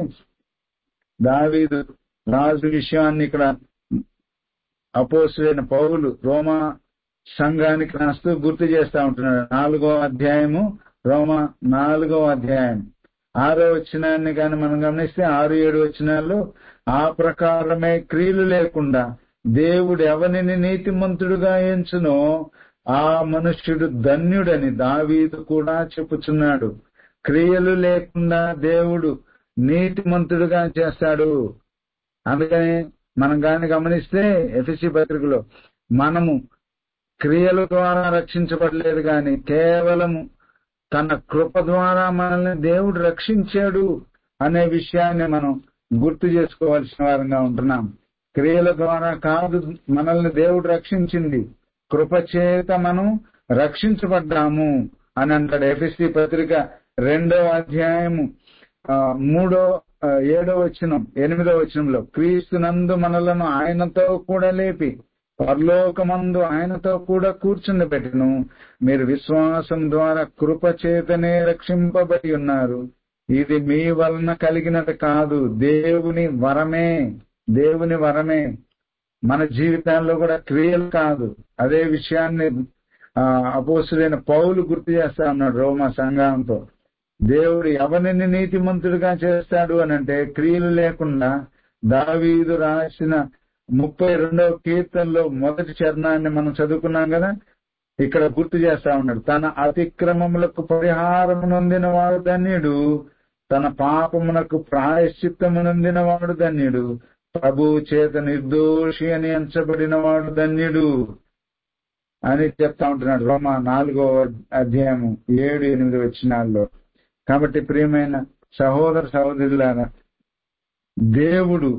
దావీదు రాజు విషయాన్ని ఇక్కడ అపోసులైన పౌలు రోమా సంఘానికి రాస్తూ గుర్తు చేస్తా ఉంటున్నాడు నాలుగో అధ్యాయము రోమ నాలుగో అధ్యాయం ఆరో వచ్చినాన్ని కానీ మనం గమనిస్తే ఆరు ఏడు వచ్చినాల్లో ఆ ప్రకారమే క్రియలు లేకుండా దేవుడు ఎవరిని నీతిమంతుడుగా ఎంచునో ఆ మనుష్యుడు ధన్యుడని దావీదు కూడా చెప్పుచున్నాడు క్రియలు లేకుండా దేవుడు నీతిమంతుడుగా చేస్తాడు అందుకని మనం కానీ గమనిస్తే ఎఫ్ఎసి పత్రికలో మనము క్రియల ద్వారా రక్షించబడలేదు కానీ కేవలము తన కృప ద్వారా మనల్ని దేవుడు రక్షించాడు అనే విషయాన్ని మనం గుర్తు చేసుకోవాల్సిన వారంగా ఉంటున్నాం క్రియల ద్వారా కాదు మనల్ని దేవుడు రక్షించింది కృప చేత మనం రక్షించబడ్డాము అని అంటాడు ఎఫ్ఎస్సి పత్రిక రెండో అధ్యాయము మూడో ఏడో వచనం ఎనిమిదో వచనంలో క్రీస్తునందు మనలను ఆయనతో కూడా లేపి పరలోకమందు ఆయనతో కూడా కూర్చుండి పెట్టిను మీరు విశ్వాసం ద్వారా కృప చేతనే రక్షింపబడి ఉన్నారు ఇది మీ వలన కలిగినది కాదు దేవుని వరమే దేవుని వరమే మన జీవితాల్లో కూడా క్రియలు కాదు అదే విషయాన్ని అపోసులైన పౌలు గుర్తు చేస్తా ఉన్నాడు రోమా సంఘంతో దేవుడు ఎవరిని నీతిమంతుడిగా చేస్తాడు అని అంటే క్రియలు లేకుండా దావీదు రాసిన ముప్పై రెండవ కీర్తనలో మొదటి చరణాన్ని మనం చదువుకున్నాం కదా ఇక్కడ గుర్తు చేస్తా ఉన్నాడు తన అతిక్రమములకు పరిహారం నొందిన వాడు ధన్యుడు తన పాపమునకు ప్రాయశ్చిత్తము నొందిన వాడు ధన్యుడు ప్రభు చేత నిర్దోషి అని ఎంచబడిన వాడు ధన్యుడు అని చెప్తా ఉంటున్నాడు రోమా నాలుగో అధ్యాయము ఏడు ఎనిమిది వచ్చినాల్లో కాబట్టి ప్రియమైన సహోదర సహోదరులారా దేవుడు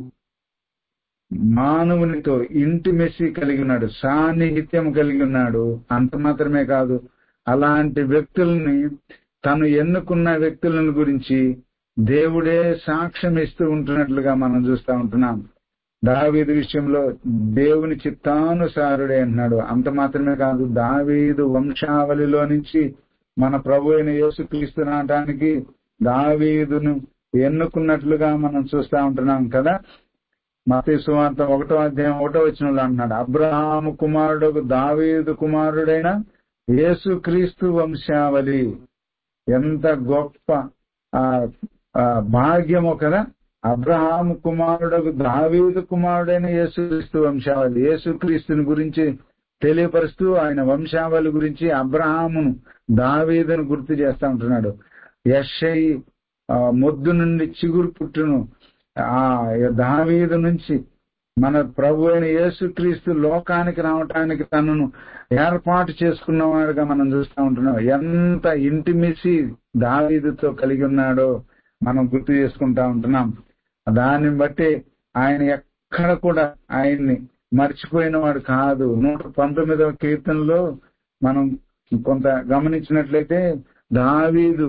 మానవునితో ఇంటిమెసి కలిగి ఉన్నాడు సాన్నిహిత్యం కలిగి ఉన్నాడు అంత మాత్రమే కాదు అలాంటి వ్యక్తుల్ని తను ఎన్నుకున్న వ్యక్తులను గురించి దేవుడే సాక్ష్యం ఇస్తూ ఉంటున్నట్లుగా మనం చూస్తూ ఉంటున్నాం దావీదు విషయంలో దేవుని చిత్తానుసారుడే అన్నాడు అంత మాత్రమే కాదు దావీదు వంశావళిలో నుంచి మన ప్రభు అయిన యేసుక్రీస్తు నాటానికి దావీదును ఎన్నుకున్నట్లుగా మనం చూస్తా ఉంటున్నాం కదా మత సువార్త ఒకటో అధ్యాయం ఒకటో వచ్చిన అంటున్నాడు అబ్రహాము కుమారుడు దావీదు కుమారుడైన యేసు క్రీస్తు వంశావళి ఎంత గొప్ప ఆ ఆ, భాగ్యమో కదా అబ్రహాము కుమారుడు దావీదు కుమారుడైన యేసుక్రీస్తు వంశావళి యేసుక్రీస్తుని గురించి తెలియపరుస్తూ ఆయన వంశావళి గురించి అబ్రహామును దావీదును గుర్తు చేస్తా ఉంటున్నాడు యషై మొద్దు నుండి చిగురు పుట్టును ఆ దావీదు నుంచి మన ప్రభు అయిన యేసుక్రీస్తు లోకానికి రావటానికి తనను ఏర్పాటు చేసుకున్నవాడుగా మనం చూస్తూ ఉంటున్నాం ఎంత ఇంటిమిసి దావీదుతో కలిగి ఉన్నాడో మనం గుర్తు చేసుకుంటా ఉంటున్నాం దాన్ని బట్టి ఆయన ఎక్కడ కూడా ఆయన్ని మర్చిపోయిన వాడు కాదు నూట పంతొమ్మిదవ కీర్తనలో మనం కొంత గమనించినట్లయితే దావీదు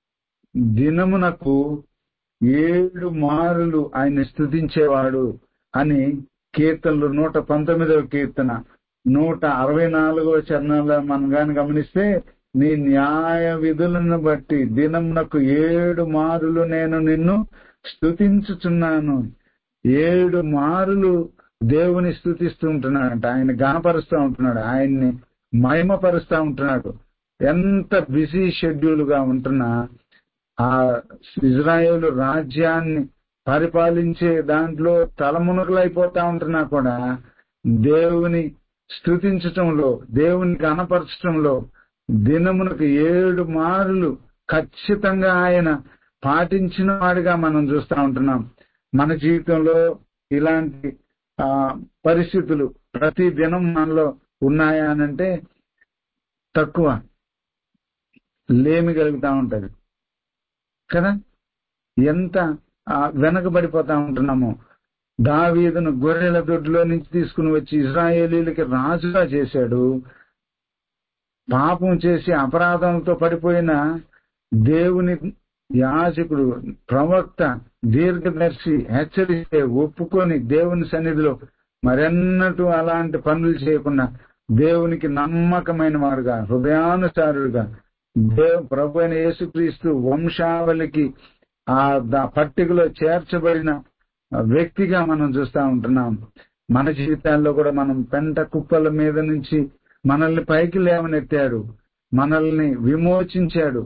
దినమునకు ఏడు మారులు ఆయన స్థుతించేవాడు అని కీర్తనలు నూట పంతొమ్మిదవ కీర్తన నూట అరవై నాలుగవ చరణంలో మనం గాని గమనిస్తే నీ న్యాయ విధులను బట్టి దినమునకు ఏడు మారులు నేను నిన్ను స్థుతించుచున్నాను ఏడు మారులు దేవుని స్థుతిస్తూ ఉంటున్నాడంట ఆయన గణపరుస్తూ ఉంటున్నాడు ఆయన్ని మహిమపరుస్తూ ఉంటున్నాడు ఎంత బిజీ షెడ్యూల్ గా ఉంటున్నా ఆ ఇజ్రాయేల్ రాజ్యాన్ని పరిపాలించే దాంట్లో తలమునకలైపోతా ఉంటున్నా కూడా దేవుని స్థుతించటంలో దేవుని గణపరచటంలో దినమునకు ఏడు మారులు ఖచ్చితంగా ఆయన పాటించిన వాడిగా మనం చూస్తా ఉంటున్నాం మన జీవితంలో ఇలాంటి ఆ పరిస్థితులు ప్రతి దినం మనలో ఉన్నాయా అనంటే తక్కువ లేమి కలుగుతా ఉంటది కదా ఎంత ఆ, వెనకబడిపోతా ఉంటున్నాము దావీదును గొర్రెల దొడ్లో నుంచి తీసుకుని వచ్చి ఇజ్రాయేలీలకి రాజుగా చేశాడు పాపం చేసి అపరాధంతో పడిపోయిన దేవుని యాజకుడు ప్రవక్త దీర్ఘదర్శి హెచ్చరిస్తే ఒప్పుకొని దేవుని సన్నిధిలో మరెన్నటూ అలాంటి పనులు చేయకుండా దేవునికి నమ్మకమైన వాడుగా హృదయానుసారుడుగా దేవ్ ప్రభు అయిన యేసుక్రీస్తు వంశావళికి ఆ ద- పట్టికలో చేర్చబడిన వ్యక్తిగా మనం చూస్తా ఉంటున్నాం మన జీవితాల్లో కూడా మనం పెంట కుప్పల మీద నుంచి మనల్ని పైకి లేవనెత్తాడు మనల్ని విమోచించాడు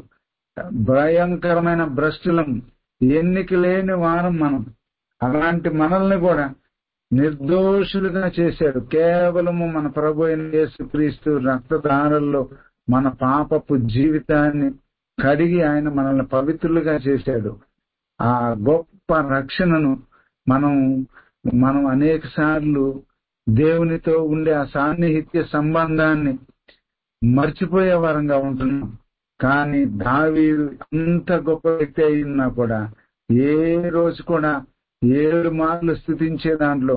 భయంకరమైన భ్రష్టులం ఎన్నిక లేని వారం మనం అలాంటి మనల్ని కూడా నిర్దోషులుగా చేశాడు కేవలము మన ప్రభు అయిన యేసుక్రీస్తు రక్తధారల్లో మన పాపపు జీవితాన్ని కడిగి ఆయన మనల్ని పవిత్రులుగా చేశాడు ఆ గొప్ప రక్షణను మనం మనం అనేక సార్లు దేవునితో ఉండే ఆ సాన్నిహిత్య సంబంధాన్ని మర్చిపోయే వారంగా ఉంటున్నాం కానీ దావీదు అంత గొప్ప వ్యక్తి అయినా కూడా ఏ రోజు కూడా ఏడు మార్లు స్థుతించే దాంట్లో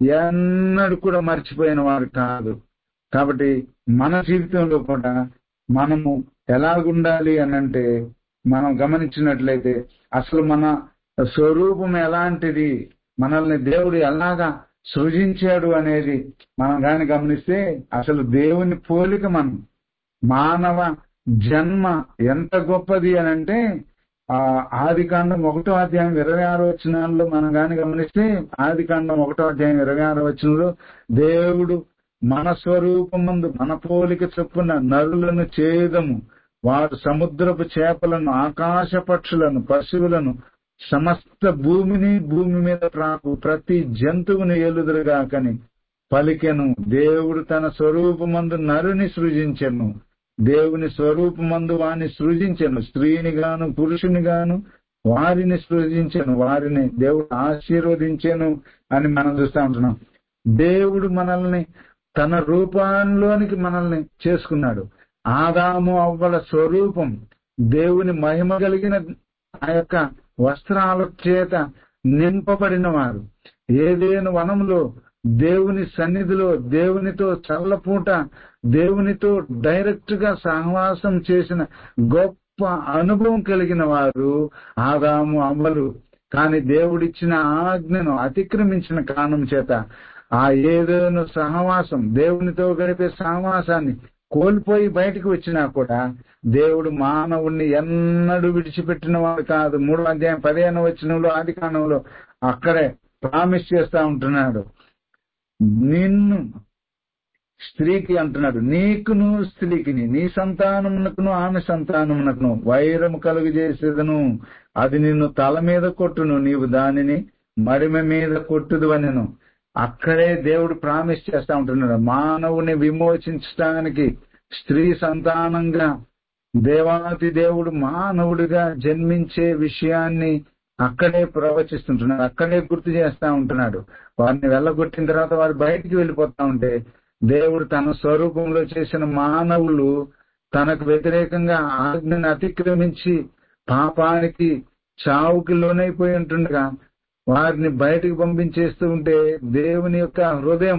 ఎన్నడూ కూడా మర్చిపోయిన వారు కాదు కాబట్టి మన జీవితంలో కూడా మనము ఎలాగుండాలి అని అంటే మనం గమనించినట్లయితే అసలు మన స్వరూపం ఎలాంటిది మనల్ని దేవుడు ఎలాగా సృజించాడు అనేది మనం గాని గమనిస్తే అసలు దేవుని పోలిక మనం మానవ జన్మ ఎంత గొప్పది అని అంటే ఆ ఆది కాండం ఒకటో అధ్యాయం ఇరవై ఆరో వచనాల్లో మనం గాని గమనిస్తే ఆది కాండం ఒకటో అధ్యాయం ఇరవై ఆరో వచనంలో దేవుడు మన స్వరూపమందు మన పోలిక చొప్పున నరులను చేదము వారు సముద్రపు చేపలను ఆకాశ పక్షులను పశువులను సమస్త భూమిని భూమి మీద ప్రాకు ప్రతి జంతువుని ఏలుదురుగాకని పలికెను దేవుడు తన స్వరూపమందు నరుని సృజించెను దేవుని స్వరూపమందు వారిని సృజించెను స్త్రీని గాను పురుషుని గాను వారిని సృజించెను వారిని దేవుడు ఆశీర్వదించెను అని మనం చూస్తా ఉంటున్నాం దేవుడు మనల్ని తన రూపంలోనికి మనల్ని చేసుకున్నాడు ఆదాము అవ్వల స్వరూపం దేవుని మహిమ కలిగిన ఆ యొక్క వస్త్రాల చేత నింపబడిన వారు ఏదేను వనంలో దేవుని సన్నిధిలో దేవునితో చల్లపూట దేవునితో డైరెక్ట్ గా సహవాసం చేసిన గొప్ప అనుభవం కలిగిన వారు ఆదాము అమ్మలు కానీ దేవుడిచ్చిన ఆజ్ఞను అతిక్రమించిన కారణం చేత ఆ ఏదేను సహవాసం దేవునితో గడిపే సహవాసాన్ని కోల్పోయి బయటకు వచ్చినా కూడా దేవుడు మానవుణ్ణి ఎన్నడూ విడిచిపెట్టిన వాడు కాదు మూడో అధ్యాయం పదిహేను వచ్చినంలో ఆది కాండంలో అక్కడే ప్రామిస్ చేస్తా ఉంటున్నాడు నిన్ను స్త్రీకి అంటున్నాడు నీకును స్త్రీకిని నీ సంతానమునకును ఆమె సంతానమునకును వైరము కలుగు చేసేదను అది నిన్ను తల మీద కొట్టును నీవు దానిని మడిమ మీద కొట్టుదు అనెను అక్కడే దేవుడు ప్రామిస్ చేస్తా ఉంటున్నాడు మానవుని విమోచించడానికి స్త్రీ సంతానంగా దేవాతి దేవుడు మానవుడిగా జన్మించే విషయాన్ని అక్కడే ప్రవచిస్తుంటున్నాడు అక్కడే గుర్తు చేస్తా ఉంటున్నాడు వారిని వెళ్ళగొట్టిన తర్వాత వారు బయటికి వెళ్ళిపోతా ఉంటే దేవుడు తన స్వరూపంలో చేసిన మానవులు తనకు వ్యతిరేకంగా ఆజ్ఞను అతిక్రమించి పాపానికి చావుకి లోనైపోయి ఉంటుండగా వారిని బయటికి పంపించేస్తూ ఉంటే దేవుని యొక్క హృదయం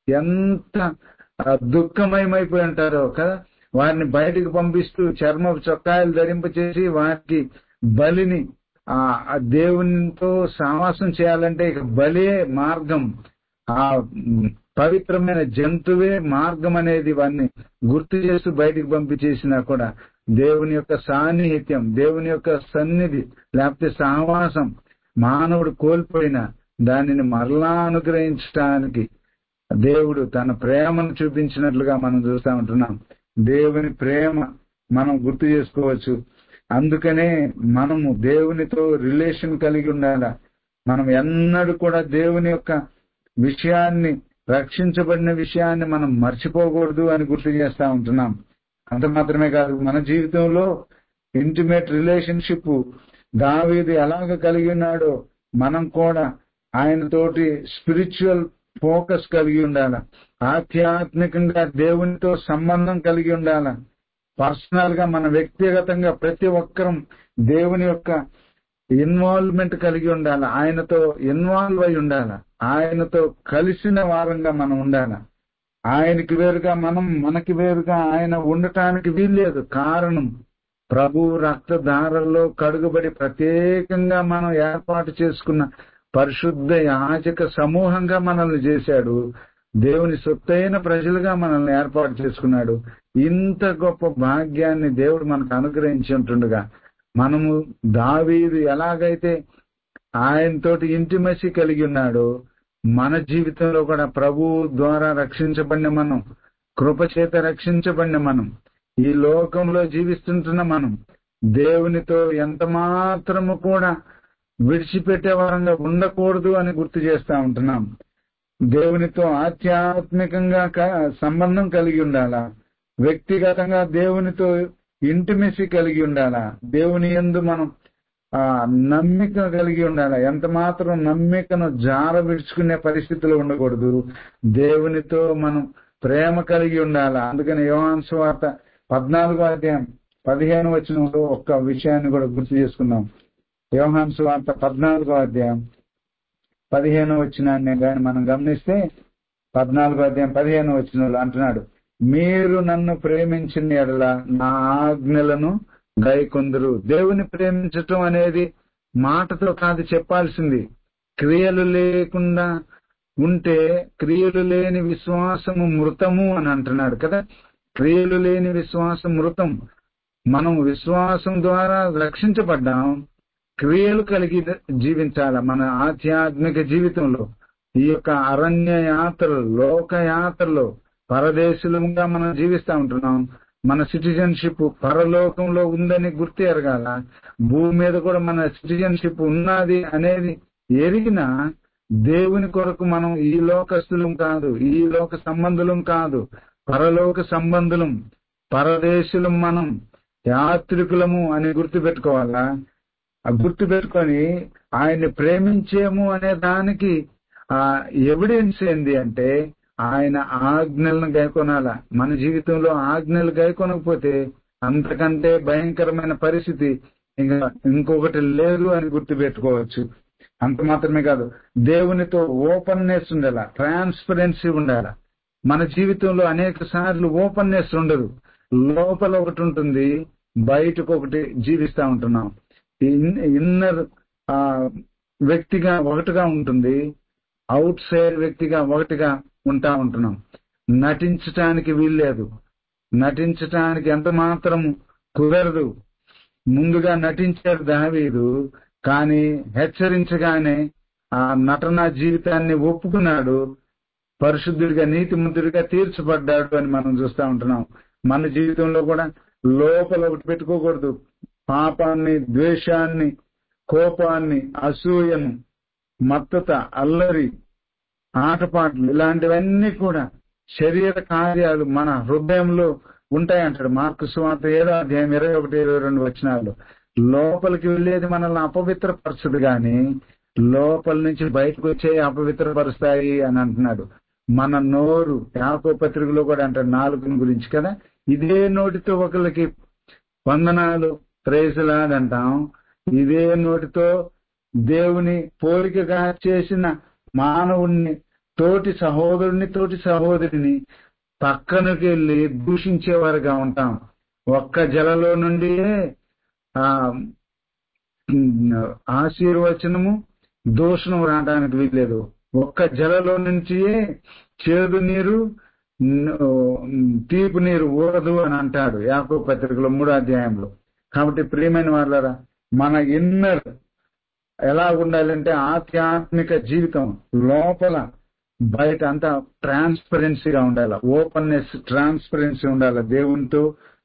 ఎంత ఆ, దుఃఖమయమైపోయి ఉంటారో కదా వారిని బయటికి పంపిస్తూ చర్మ చొక్కాయలు ధరింపచేసి వారికి బలిని ఆ ఆ దేవునితో సావాసం చేయాలంటే ఇక బలే మార్గం ఆ మ్, పవిత్రమైన జంతువే మార్గం అనేది వారిని గుర్తు చేస్తూ బయటికి పంపించేసినా కూడా దేవుని యొక్క సాన్నిహిత్యం దేవుని యొక్క సన్నిధి లేకపోతే సహవాసం మానవుడు కోల్పోయిన దానిని మరలా అనుగ్రహించడానికి దేవుడు తన ప్రేమను చూపించినట్లుగా మనం చూస్తా ఉంటున్నాం దేవుని ప్రేమ మనం గుర్తు చేసుకోవచ్చు అందుకనే మనము దేవునితో రిలేషన్ కలిగి ఉండాలా మనం ఎన్నడూ కూడా దేవుని యొక్క విషయాన్ని రక్షించబడిన విషయాన్ని మనం మర్చిపోకూడదు అని గుర్తు చేస్తా ఉంటున్నాం అంత మాత్రమే కాదు మన జీవితంలో ఇంటిమేట్ రిలేషన్షిప్ దావీది ఎలాగ కలిగి ఉన్నాడో మనం కూడా ఆయనతోటి స్పిరిచువల్ ఫోకస్ కలిగి ఉండాల ఆధ్యాత్మికంగా దేవునితో సంబంధం కలిగి ఉండాల పర్సనల్ గా మన వ్యక్తిగతంగా ప్రతి ఒక్కరం దేవుని యొక్క ఇన్వాల్వ్మెంట్ కలిగి ఉండాలి ఆయనతో ఇన్వాల్వ్ అయి ఉండాలి ఆయనతో కలిసిన వారంగా మనం ఉండాలి ఆయనకి వేరుగా మనం మనకి వేరుగా ఆయన ఉండటానికి వీల్లేదు కారణం ప్రభు రక్తధారల్లో కడుగుబడి ప్రత్యేకంగా మనం ఏర్పాటు చేసుకున్న పరిశుద్ధ యాజక సమూహంగా మనల్ని చేశాడు దేవుని సొత్తైన ప్రజలుగా మనల్ని ఏర్పాటు చేసుకున్నాడు ఇంత గొప్ప భాగ్యాన్ని దేవుడు మనకు అనుగ్రహించి ఉంటుండగా మనము దావీదు ఎలాగైతే ఆయనతోటి ఇంటిమసి కలిగి ఉన్నాడో మన జీవితంలో కూడా ప్రభు ద్వారా రక్షించబడిన మనం కృపచేత రక్షించబడిన మనం ఈ లోకంలో జీవిస్తుంటున్న మనం దేవునితో ఎంత మాత్రము కూడా విడిచిపెట్టే వారంగా ఉండకూడదు అని గుర్తు చేస్తా ఉంటున్నాం దేవునితో ఆధ్యాత్మికంగా క- సంబంధం కలిగి ఉండాలా వ్యక్తిగతంగా దేవునితో ఇంటిమెసి కలిగి ఉండాలా దేవుని యందు మనం ఆ నమ్మిక కలిగి ఉండాలి ఎంత మాత్రం నమ్మికను జార విడుచుకునే పరిస్థితిలో ఉండకూడదు దేవునితో మనం ప్రేమ కలిగి ఉండాలి అందుకని యోహాన్ సువార్త పద్నాలుగో అధ్యాయం పదిహేను వచనంలో ఒక్క విషయాన్ని కూడా గుర్తు చేసుకుందాం యోహాన్ సువార్త పద్నాలుగో అధ్యాయం పదిహేను వచ్చినాన్ని కానీ మనం గమనిస్తే పద్నాలుగో అధ్యాయం పదిహేను వచ్చిన అంటున్నాడు మీరు నన్ను ప్రేమించిన ఎడల నా ఆజ్ఞలను గైకొందరు దేవుని ప్రేమించటం అనేది మాటతో కాదు చెప్పాల్సింది క్రియలు లేకుండా ఉంటే క్రియలు లేని విశ్వాసము మృతము అని అంటున్నాడు కదా క్రియలు లేని విశ్వాసం మృతం మనం విశ్వాసం ద్వారా రక్షించబడ్డాం క్రియలు కలిగి జీవించాల మన ఆధ్యాత్మిక జీవితంలో ఈ యొక్క అరణ్య యాత్రలు లోక యాత్రలో పరదేశులంగా మనం జీవిస్తా ఉంటున్నాం మన సిటిజన్షిప్ పరలోకంలో ఉందని గుర్తు ఎరగాల భూమి మీద కూడా మన సిటిజన్షిప్ ఉన్నది అనేది ఎరిగిన దేవుని కొరకు మనం ఈ లోకస్తులం కాదు ఈ లోక సంబంధులం కాదు పరలోక సంబంధులం పరదేశులం మనం యాత్రికులము అని గుర్తు పెట్టుకోవాలా ఆ గుర్తు పెట్టుకొని ఆయన్ని ప్రేమించేము అనే దానికి ఆ ఎవిడెన్స్ ఏంది అంటే ఆయన ఆజ్ఞలను గైకొనాల మన జీవితంలో ఆజ్ఞలు గైకొనకపోతే అంతకంటే భయంకరమైన పరిస్థితి ఇంకా ఇంకొకటి లేదు అని గుర్తు పెట్టుకోవచ్చు అంత మాత్రమే కాదు దేవునితో ఓపెన్నెస్ ఉండాల ట్రాన్స్పరెన్సీ ఉండాల మన జీవితంలో అనేక సార్లు ఓపెన్నెస్ ఉండదు లోపల ఒకటి ఉంటుంది బయటకు ఒకటి జీవిస్తా ఉంటున్నాం ఇన్- ఇన్నర్ ఆ, వ్యక్తిగా ఒకటిగా ఉంటుంది అవుట్ సైడ్ వ్యక్తిగా ఒకటిగా ఉంటా ఉంటున్నాం నటించటానికి వీల్లేదు నటించటానికి ఎంత మాత్రం కుదరదు ముందుగా నటించాడు దావీదు కానీ హెచ్చరించగానే ఆ నటన జీవితాన్ని ఒప్పుకున్నాడు పరిశుద్ధుడిగా నీతిమంతుడిగా తీర్చబడ్డాడు అని మనం చూస్తా ఉంటున్నాం మన జీవితంలో కూడా లోపల ఒకటి పెట్టుకోకూడదు పాపాన్ని ద్వేషాన్ని కోపాన్ని అసూయను మత్తత అల్లరి ఆటపాటలు ఇలాంటివన్నీ కూడా శరీర కార్యాలు మన హృదయంలో ఉంటాయంటాడు మార్కు సువార్త ఏడో అధ్యాయం ఇరవై ఒకటి ఇరవై రెండు వచనాలు లోపలికి వెళ్ళేది మనల్ని అపవిత్రపరచదు గాని లోపల నుంచి బయటకు వచ్చే అపవిత్రపరుస్తాయి అని అంటున్నాడు మన నోరు యాకో పత్రికలో కూడా అంటాడు నాలుగుని గురించి కదా ఇదే నోటితో ఒకరికి వందనాలు ప్రేసలాడ్ అంటాం ఇదే నోటితో దేవుని పోలికగా చేసిన మానవుణ్ణి తోటి సహోదరుని తోటి సహోదరిని పక్కనకి వెళ్ళి దూషించేవారుగా ఉంటాం ఒక్క జలలో నుండి ఆ ఆశీర్వచనము దూషణం రావడానికి వీల్లేదు ఒక్క జలలో నుంచి చేదు నీరు తీపు నీరు ఊరదు అని అంటాడు యాకో పత్రికలో మూడో అధ్యాయంలో కాబట్టి ప్రియమైన వాళ్ళరా మన ఇన్నర్ ఎలా ఉండాలంటే ఆధ్యాత్మిక జీవితం లోపల బయట అంతా ట్రాన్స్పరెన్సీగా ఉండాలి ఓపెన్నెస్ ట్రాన్స్పరెన్సీ ఉండాలి దేవునితో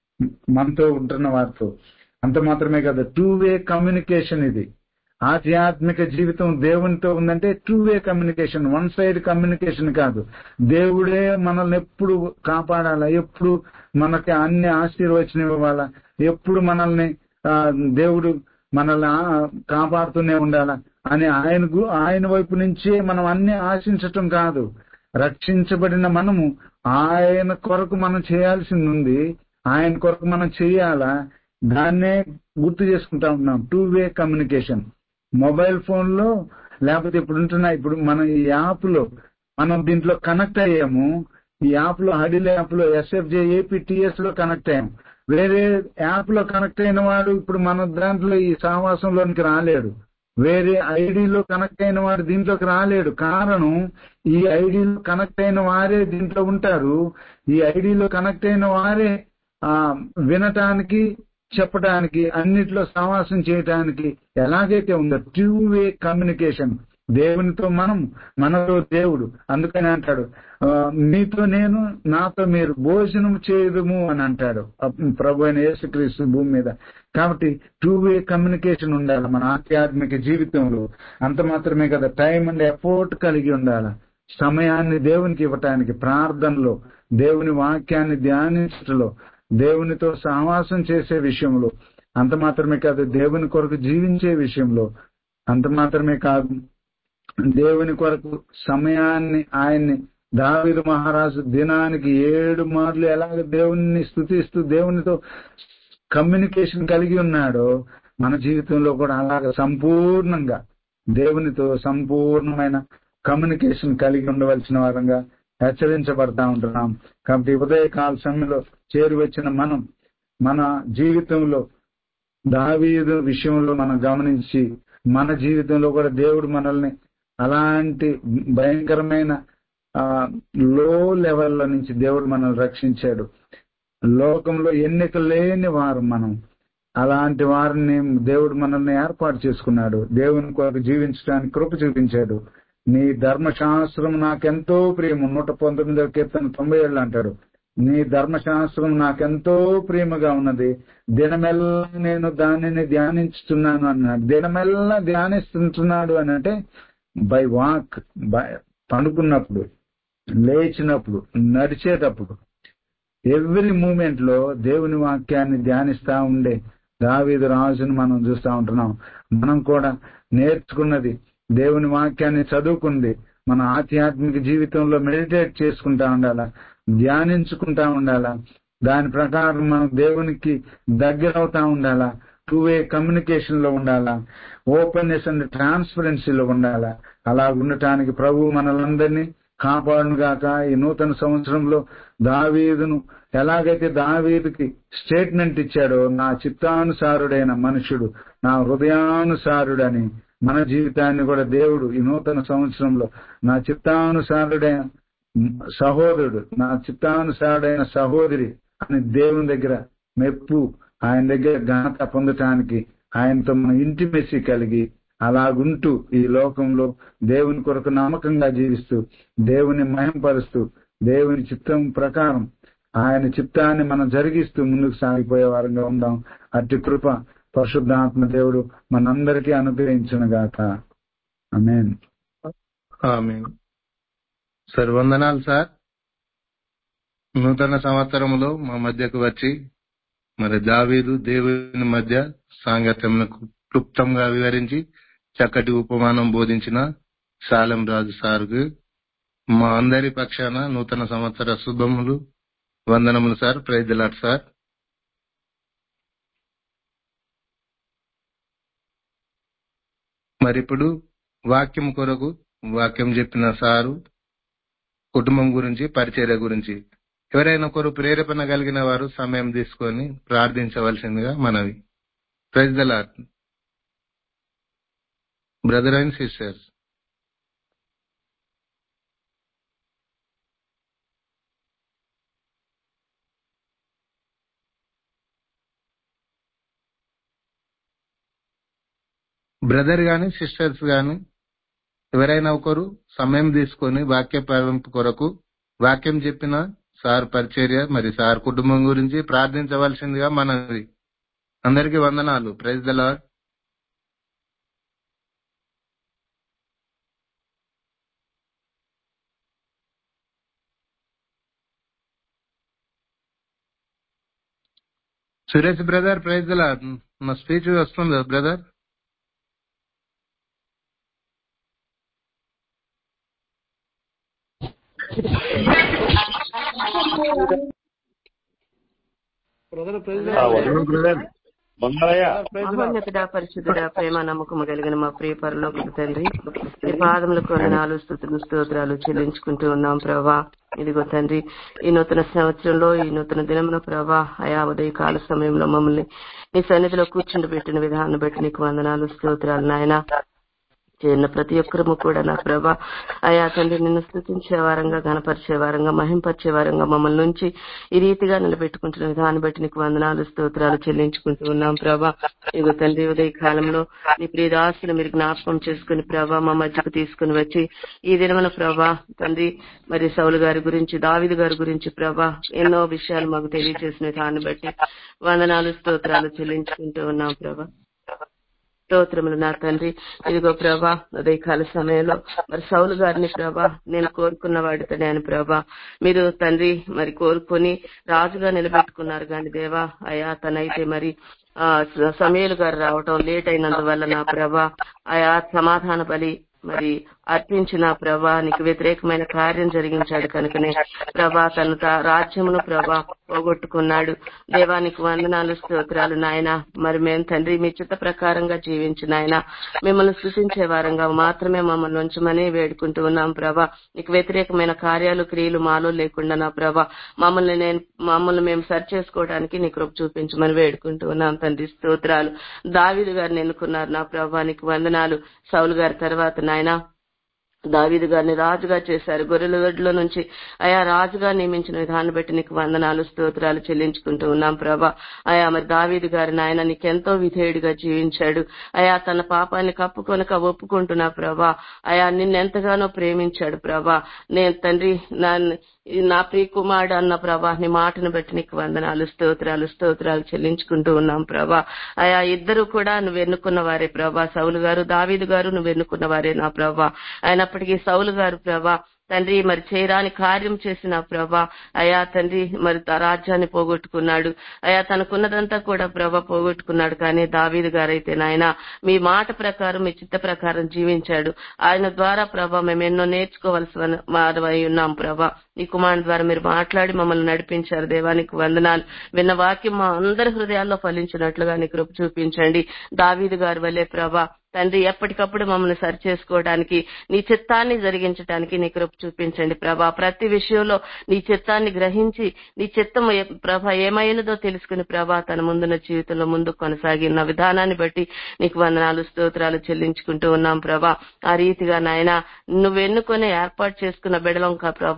మనతో ఉంటున్న వారితో అంత మాత్రమే కదా టూ వే కమ్యూనికేషన్ ఇది ఆధ్యాత్మిక జీవితం దేవునితో ఉందంటే two way communication one side communication కాదు దేవుడే మనల్ని ఎప్పుడు కాపాడాలా ఎప్పుడు మనకి అన్ని ఆశీర్వచనం ఇవ్వాలా ఎప్పుడు మనల్ని దేవుడు మనల్ని కాపాడుతూనే ఉండాలా అని ఆయనకు ఆయన వైపు నుంచే మనం అన్ని ఆశించటం కాదు రక్షించబడిన మనము ఆయన కొరకు మనం చేయాల్సింది ఉంది ఆయన కొరకు మనం చేయాలా దాన్నే గుర్తు చేసుకుంటా ఉన్నాం two way communication mobile phone లో లేకపోతే ఇప్పుడు ఉంటున్న ఇప్పుడు మనం ఈ యాప్ లో మనం దీంట్లో కనెక్ట్ అయ్యాము ఈ యాప్ లో హడిల్ యాప్ లో ఎస్ఎఫ్జే ఏపీటీఎస్ లో కనెక్ట్ అయ్యాము వేరే యాప్ లో కనెక్ట్ అయిన వాడు ఇప్పుడు మన దాంట్లో ఈ సహవాసంలోనికి రాలేడు వేరే ఐడిలో కనెక్ట్ అయిన వాడు దీంట్లోకి రాలేడు కారణం ఈ ఐడిలో కనెక్ట్ అయిన వారే దీంట్లో ఉంటారు ఈ ఐడిలో కనెక్ట్ అయిన వారే ఆ వినటానికి చెప్పడానికి అన్నిట్లో సమాసం చేయటానికి ఎలాగైతే ఉందో టూ వే కమ్యూనికేషన్ దేవునితో మనం మనతో దేవుడు అందుకని అంటాడు మీతో నేను నాతో మీరు భోజనం చేయదుము అని అంటాడు ప్రభు అయిన యేసుక్రీస్తు భూమి మీద కాబట్టి టూ వే కమ్యూనికేషన్ ఉండాలి మన ఆధ్యాత్మిక జీవితంలో అంత మాత్రమే కదా టైం అండ్ ఎఫోర్ట్ కలిగి ఉండాలి సమయాన్ని దేవునికి ఇవ్వటానికి ప్రార్థనలో దేవుని వాక్యాన్ని ధ్యానించటంలో దేవునితో సహవాసం చేసే విషయంలో అంత మాత్రమే కాదు దేవుని కొరకు జీవించే విషయంలో అంత మాత్రమే కాదు దేవుని కొరకు సమయాన్ని ఆయన్ని దావిదు మహారాజు దినానికి ఏడు మార్లు ఎలాగ దేవుని స్థుతిస్తూ దేవునితో కమ్యూనికేషన్ కలిగి ఉన్నాడో మన జీవితంలో కూడా అలాగ సంపూర్ణంగా దేవునితో సంపూర్ణమైన కమ్యూనికేషన్ కలిగి ఉండవలసిన వారంగా హెచ్చరించబడతా ఉంటున్నాం కాబట్టి ఉదయకాల సమయంలో చేరి వచ్చిన మనం మన జీవితంలో దావీదు విషయంలో మనం గమనించి మన జీవితంలో కూడా దేవుడు మనల్ని అలాంటి భయంకరమైన లో లెవెల్లో నుంచి దేవుడు మనల్ని రక్షించాడు లోకంలో ఎన్నిక లేని వారు మనం అలాంటి వారిని దేవుడు మనల్ని ఏర్పాటు చేసుకున్నాడు దేవుని కొరకు జీవించడానికి కృప చూపించాడు నీ ధర్మశాస్త్రం నాకెంతో ప్రియము నూట పంతొమ్మిదవ కీర్తన తొంభై ఏళ్ళు అంటాడు నీ ధర్మశాస్త్రం నాకెంతో ప్రేమగా ఉన్నది దినమెల్లా నేను దానిని ధ్యానించుతున్నాను అన్నాడు దినమెల్లా ధ్యానిస్తుంటున్నాడు అని అంటే బై వాక్ బై పడుకున్నప్పుడు లేచినప్పుడు నడిచేటప్పుడు ఎవ్రీ మూమెంట్ లో దేవుని వాక్యాన్ని ధ్యానిస్తా ఉండే దావీదు రాజును మనం చూస్తా ఉంటున్నాం మనం కూడా నేర్చుకున్నది దేవుని వాక్యాన్ని చదువుకుంది మన ఆధ్యాత్మిక జీవితంలో మెడిటేట్ చేసుకుంటా ఉండాలా ధ్యానించుకుంటా ఉండాలా దాని ప్రకారం మనం దేవునికి దగ్గర అవుతా ఉండాలా టూ వే కమ్యూనికేషన్ లో ఉండాలా ఓపెన్నెస్ అండ్ ట్రాన్స్పరెన్సీలో ఉండాలా అలా ఉండటానికి ప్రభు మనలందరినీ కాపాడుగాక ఈ నూతన సంవత్సరంలో దావీదును ఎలాగైతే దావీదుకి స్టేట్మెంట్ ఇచ్చాడో నా చిత్తానుసారుడైన మనుషుడు నా హృదయానుసారుడని మన జీవితాన్ని కూడా దేవుడు ఈ నూతన సంవత్సరంలో నా చిత్తానుసారుడైన సహోదరుడు నా చిత్తానుసారుడైన సహోదరి అని దేవుని దగ్గర మెప్పు ఆయన దగ్గర ఘనత పొందటానికి ఆయనతో మన ఇంటిమెసి కలిగి అలాగుంటూ ఈ లోకంలో దేవుని కొరకు నమ్మకంగా జీవిస్తూ దేవుని మహింపరుస్తూ దేవుని చిత్తం ప్రకారం ఆయన చిత్తాన్ని మనం జరిగిస్తూ ముందుకు సాగిపోయే వారంగా ఉందాం అట్టి కృప పరిశుద్ధాత్మ దేవుడు మనందరికీ అనుగ్రహించిన గాక ఆమేన్ ఆమేన్ సార్ వందనాలు సార్ నూతన సంవత్సరంలో మా మధ్యకు వచ్చి మరి దావీదు దేవుని మధ్య సాంగత్యములకు క్లుప్తంగా వివరించి చక్కటి ఉపమానం బోధించిన శాలం రాజు సార్కు మా అందరి పక్షాన నూతన సంవత్సర శుభములు వందనములు సార్ ప్రైజ్లాట్ సార్ మరి ఇప్పుడు వాక్యం కొరకు వాక్యం చెప్పిన సారు కుటుంబం గురించి పరిచర్య గురించి ఎవరైనా ఒకరు ప్రేరేపణ కలిగిన వారు సమయం తీసుకొని ప్రార్థించవలసిందిగా మనవి praise the Lord brother and sisters brother గాని సిస్టర్స్ గాని ఎవరైనా ఒకరు సమయం తీసుకొని వాక్య ప్రారంభ కొరకు వాక్యం చెప్పిన సార్ పరిచర్య మరి సార్ కుటుంబం గురించి ప్రార్థించవలసిందిగా మనది అందరికీ వందనాలు praise the Lord Suresh brother praise the Lord నా స్పీచ్ వస్తుందా బ్రదర్ బ్రదర్ ప్రైజ్ ఆ, వందనాలు బ్రదర్ వందనయ్యా మహోన్నతుడ పరిశుద్ధుడ ప్రేమ నమ్మకము కలిగిన మా ప్రియ పరలోక తండ్రి ఈ పాదములకు నాలుగు స్థుతులు స్తోత్రాలు చెల్లించుకుంటూ ఉన్నాం ప్రభా ఇదిగో తండ్రి ఈ నూతన సంవత్సరంలో ఈ నూతన దినమున ప్రభా అయా ఉదయ కాల సమయంలో మమ్మల్ని నీ సన్నిధిలో కూర్చుండి పెట్టిన విధానం బట్టి నీకు వందనాలు స్తోత్రాలు నాయన చేరిన ప్రతి ఒక్కరము కూడా నా ప్రభ అయా తండ్రి నిన్ను స్థుతించే వారంగా గణపరిచే వారంగా మహింపరిచే వారంగా మమ్మల్ని నుంచి ఈ రీతిగా నిలబెట్టుకుంటున్న విధానం బట్టి నీకు వందనాలు స్తోత్రాలు చెల్లించుకుంటూ ఉన్నాం ప్రభా ఇదిగో తండ్రి ఉదయ కాలంలో నీ ప్రియదాసులు మీరు జ్ఞాపకం చేసుకుని ప్రభా మా మధ్యకు తీసుకుని వచ్చి ఈ దినమున ప్రభా తండ్రి మరి సౌలు గారి గురించి దావిది గారి గురించి ప్రభా ఎన్నో విషయాలు మాకు తెలియజేసిన విధాన్ని బట్టి వందనాలు స్తోత్రాలు చెల్లించుకుంటూ ఉన్నాం ప్రభా స్తోత్రములు నా తండ్రి ఇదిగో ప్రభా ఉదయకాల సమయంలో మరి సౌలు గారిని ప్రభా నేను కోరుకున్న వాడితో నేను ప్రభా మీరు తండ్రి మరి కోరుకొని రాజుగా నిలబెట్టుకున్నారు కానీ దేవా అయా తనైతే మరి ఆ సమయలు గారు రావటం లేట్ అయినందువల్ల నా ప్రభా ఆయా సమాధాన బలి మరి అర్పించిన ప్రభా నీకు వ్యతిరేకమైన కార్యం జరిగించాడు కనుకనే ప్రభా తన తా- రాజ్యమును ప్రభా పోగొట్టుకున్నాడు దేవానికి వందనాలు స్తోత్రాలు నాయన మరి మేము తండ్రి మీ చిత్త ప్రకారంగా జీవించిన ఆయన మిమ్మల్ని స్థుతించే వారంగా మాత్రమే మమ్మల్ని ఉంచమని వేడుకుంటూ ఉన్నాం ప్రభా నీకు వ్యతిరేకమైన కార్యాలు క్రియలు మాలో లేకుండా నా ప్రభా మమ్మల్ని నేను మమ్మల్ని మేము సరి చేసుకోవడానికి నీ కృప చూపించమని వేడుకుంటూ ఉన్నాం తండ్రి స్తోత్రాలు దావీదు గారిని ఎన్నుకున్నారు నా ప్రభా నీకు వందనాలు సౌలు గారి తర్వాత నాయనా దావీదు గారిని రాజుగా చేశారు గొర్రెల గడ్డలో నుంచి అయా రాజుగా నియమించిన విధాన్ని బట్టి నీకు వందనాలు స్తోత్రాలు చెల్లించుకుంటూ ఉన్నాం ప్రభా అయా మరి దావీదు గారి నాయన నీకెంతో విధేయుడిగా జీవించాడు అయా తన పాపాన్ని కప్పుకొనక ఒప్పుకుంటున్నా ప్రభా అయా నిన్నెంతగానో ప్రేమించాడు ప్రభా నేను తండ్రి నా నా ప్రియ కుమారుడు అన్న ప్రభా నీ మాటను బట్టి నీకు వందనాలు స్తోత్రాలు స్తోత్రాలు చెల్లించుకుంటూ ఉన్నాం ప్రభా అయా ఇద్దరు కూడా నువ్వు ఎన్నుకున్న వారే ప్రభా సౌలు గారు దావీదు గారు నువ్వు ఎన్నుకున్న వారే నా ప్రభా అయినప్పటికీ సౌలు గారు ప్రభా తండ్రి మరి చేయరాని కార్యం చేసిన ప్రభా అయా తండ్రి మరి త- రాజ్యాన్ని పోగొట్టుకున్నాడు అయా తనకున్నదంతా కూడా ప్రభా పోగొట్టుకున్నాడు కానీ దావీదు గారైతే నాయన మీ మాట ప్రకారం మీ చిత్త ప్రకారం జీవించాడు ఆయన ద్వారా ప్రభా మేము ఎన్నో నేర్చుకోవాల్సిన వారమై ఉన్నాం ప్రభా ఈ కుమారుని ద్వారా మీరు మాట్లాడి మమ్మల్ని నడిపించారు దేవానికి వందనాలు విన్న వాక్యం మా అందరి హృదయాల్లో ఫలించినట్లుగా నీ కృప చూపించండి దావీదు గారి వల్లే ప్రభా తండ్రి ఎప్పటికప్పుడు మమ్మల్ని సరి చేసుకోవడానికి నీ చిత్తాన్ని జరిగించడానికి నీ కృప చూపించండి ప్రభా ప్రతి విషయంలో నీ చిత్తాన్ని గ్రహించి నీ చిత్తం ఏ- ప్రభ ఏమైనదో తెలుసుకుని ప్రభా తన ముందున్న జీవితంలో ముందుకు కొనసాగిన విధానాన్ని బట్టి నీకు వందనాలు స్తోత్రాలు చెల్లించుకుంటూ ఉన్నాం ప్రభా ఆ రీతిగా నాయన నువ్వు ఎన్నుకొని ఏర్పాటు చేసుకున్న బిడలం కా ప్రభా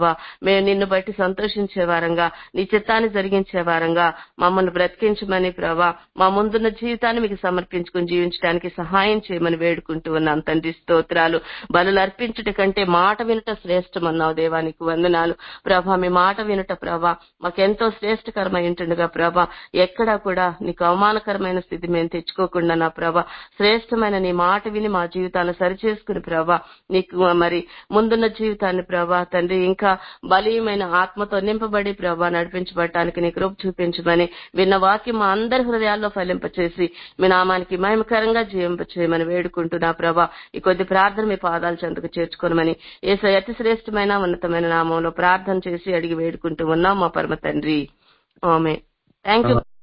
మేము నిన్ను బట్టి సంతోషించే వారంగా నీ చిత్తాన్ని జరిగించే వారంగా మమ్మల్ని బ్రతికించమని ప్రభా మా ముందున్న జీవితాన్ని మీకు సమర్పించుకుని జీవించడానికి సహాయం చేయమని వేడుకుంటూ ఉన్నాం తండ్రి స్తోత్రాలు బలులు అర్పించుట కంటే మాట వినుట శ్రేష్టమన్నావు దేవానికి వందనాలు ప్రభా మీ మాట వినుట ప్రభా మాకెంతో శ్రేష్టకరమై ఉంటుండగా ప్రభా ఎక్కడా కూడా నీకు అవమానకరమైన స్థితి మేము తెచ్చుకోకుండా నా ప్రభా శ్రేష్టమైన నీ మాట విని మా జీవితాలను సరిచేసుకుని ప్రభా నీకు మరి ముందున్న జీవితాన్ని ప్రభా తండ్రి ఇంకా బలీయమైన ఆత్మతో నింపబడి ప్రభా నడిపించబడటానికి నీ కృప చూపించమని విన్న వాక్యం మా అందరి హృదయాల్లో ఫలింపచేసి మీ నామానికి మహిమకరంగా జీవింపచేయమని వేడుకుంటూ నా ప్రభా ఈ కొద్ది ప్రార్థన మీ పాదాల చెంతకు చేర్చుకోనమని ఏసై అతి శ్రేష్టమైన ఉన్నతమైన నామంలో ప్రార్థన చేసి అడిగి వేడుకుంటూ ఉన్నాం మా పరమ తండ్రి ఆమె థ్యాంక్ యూ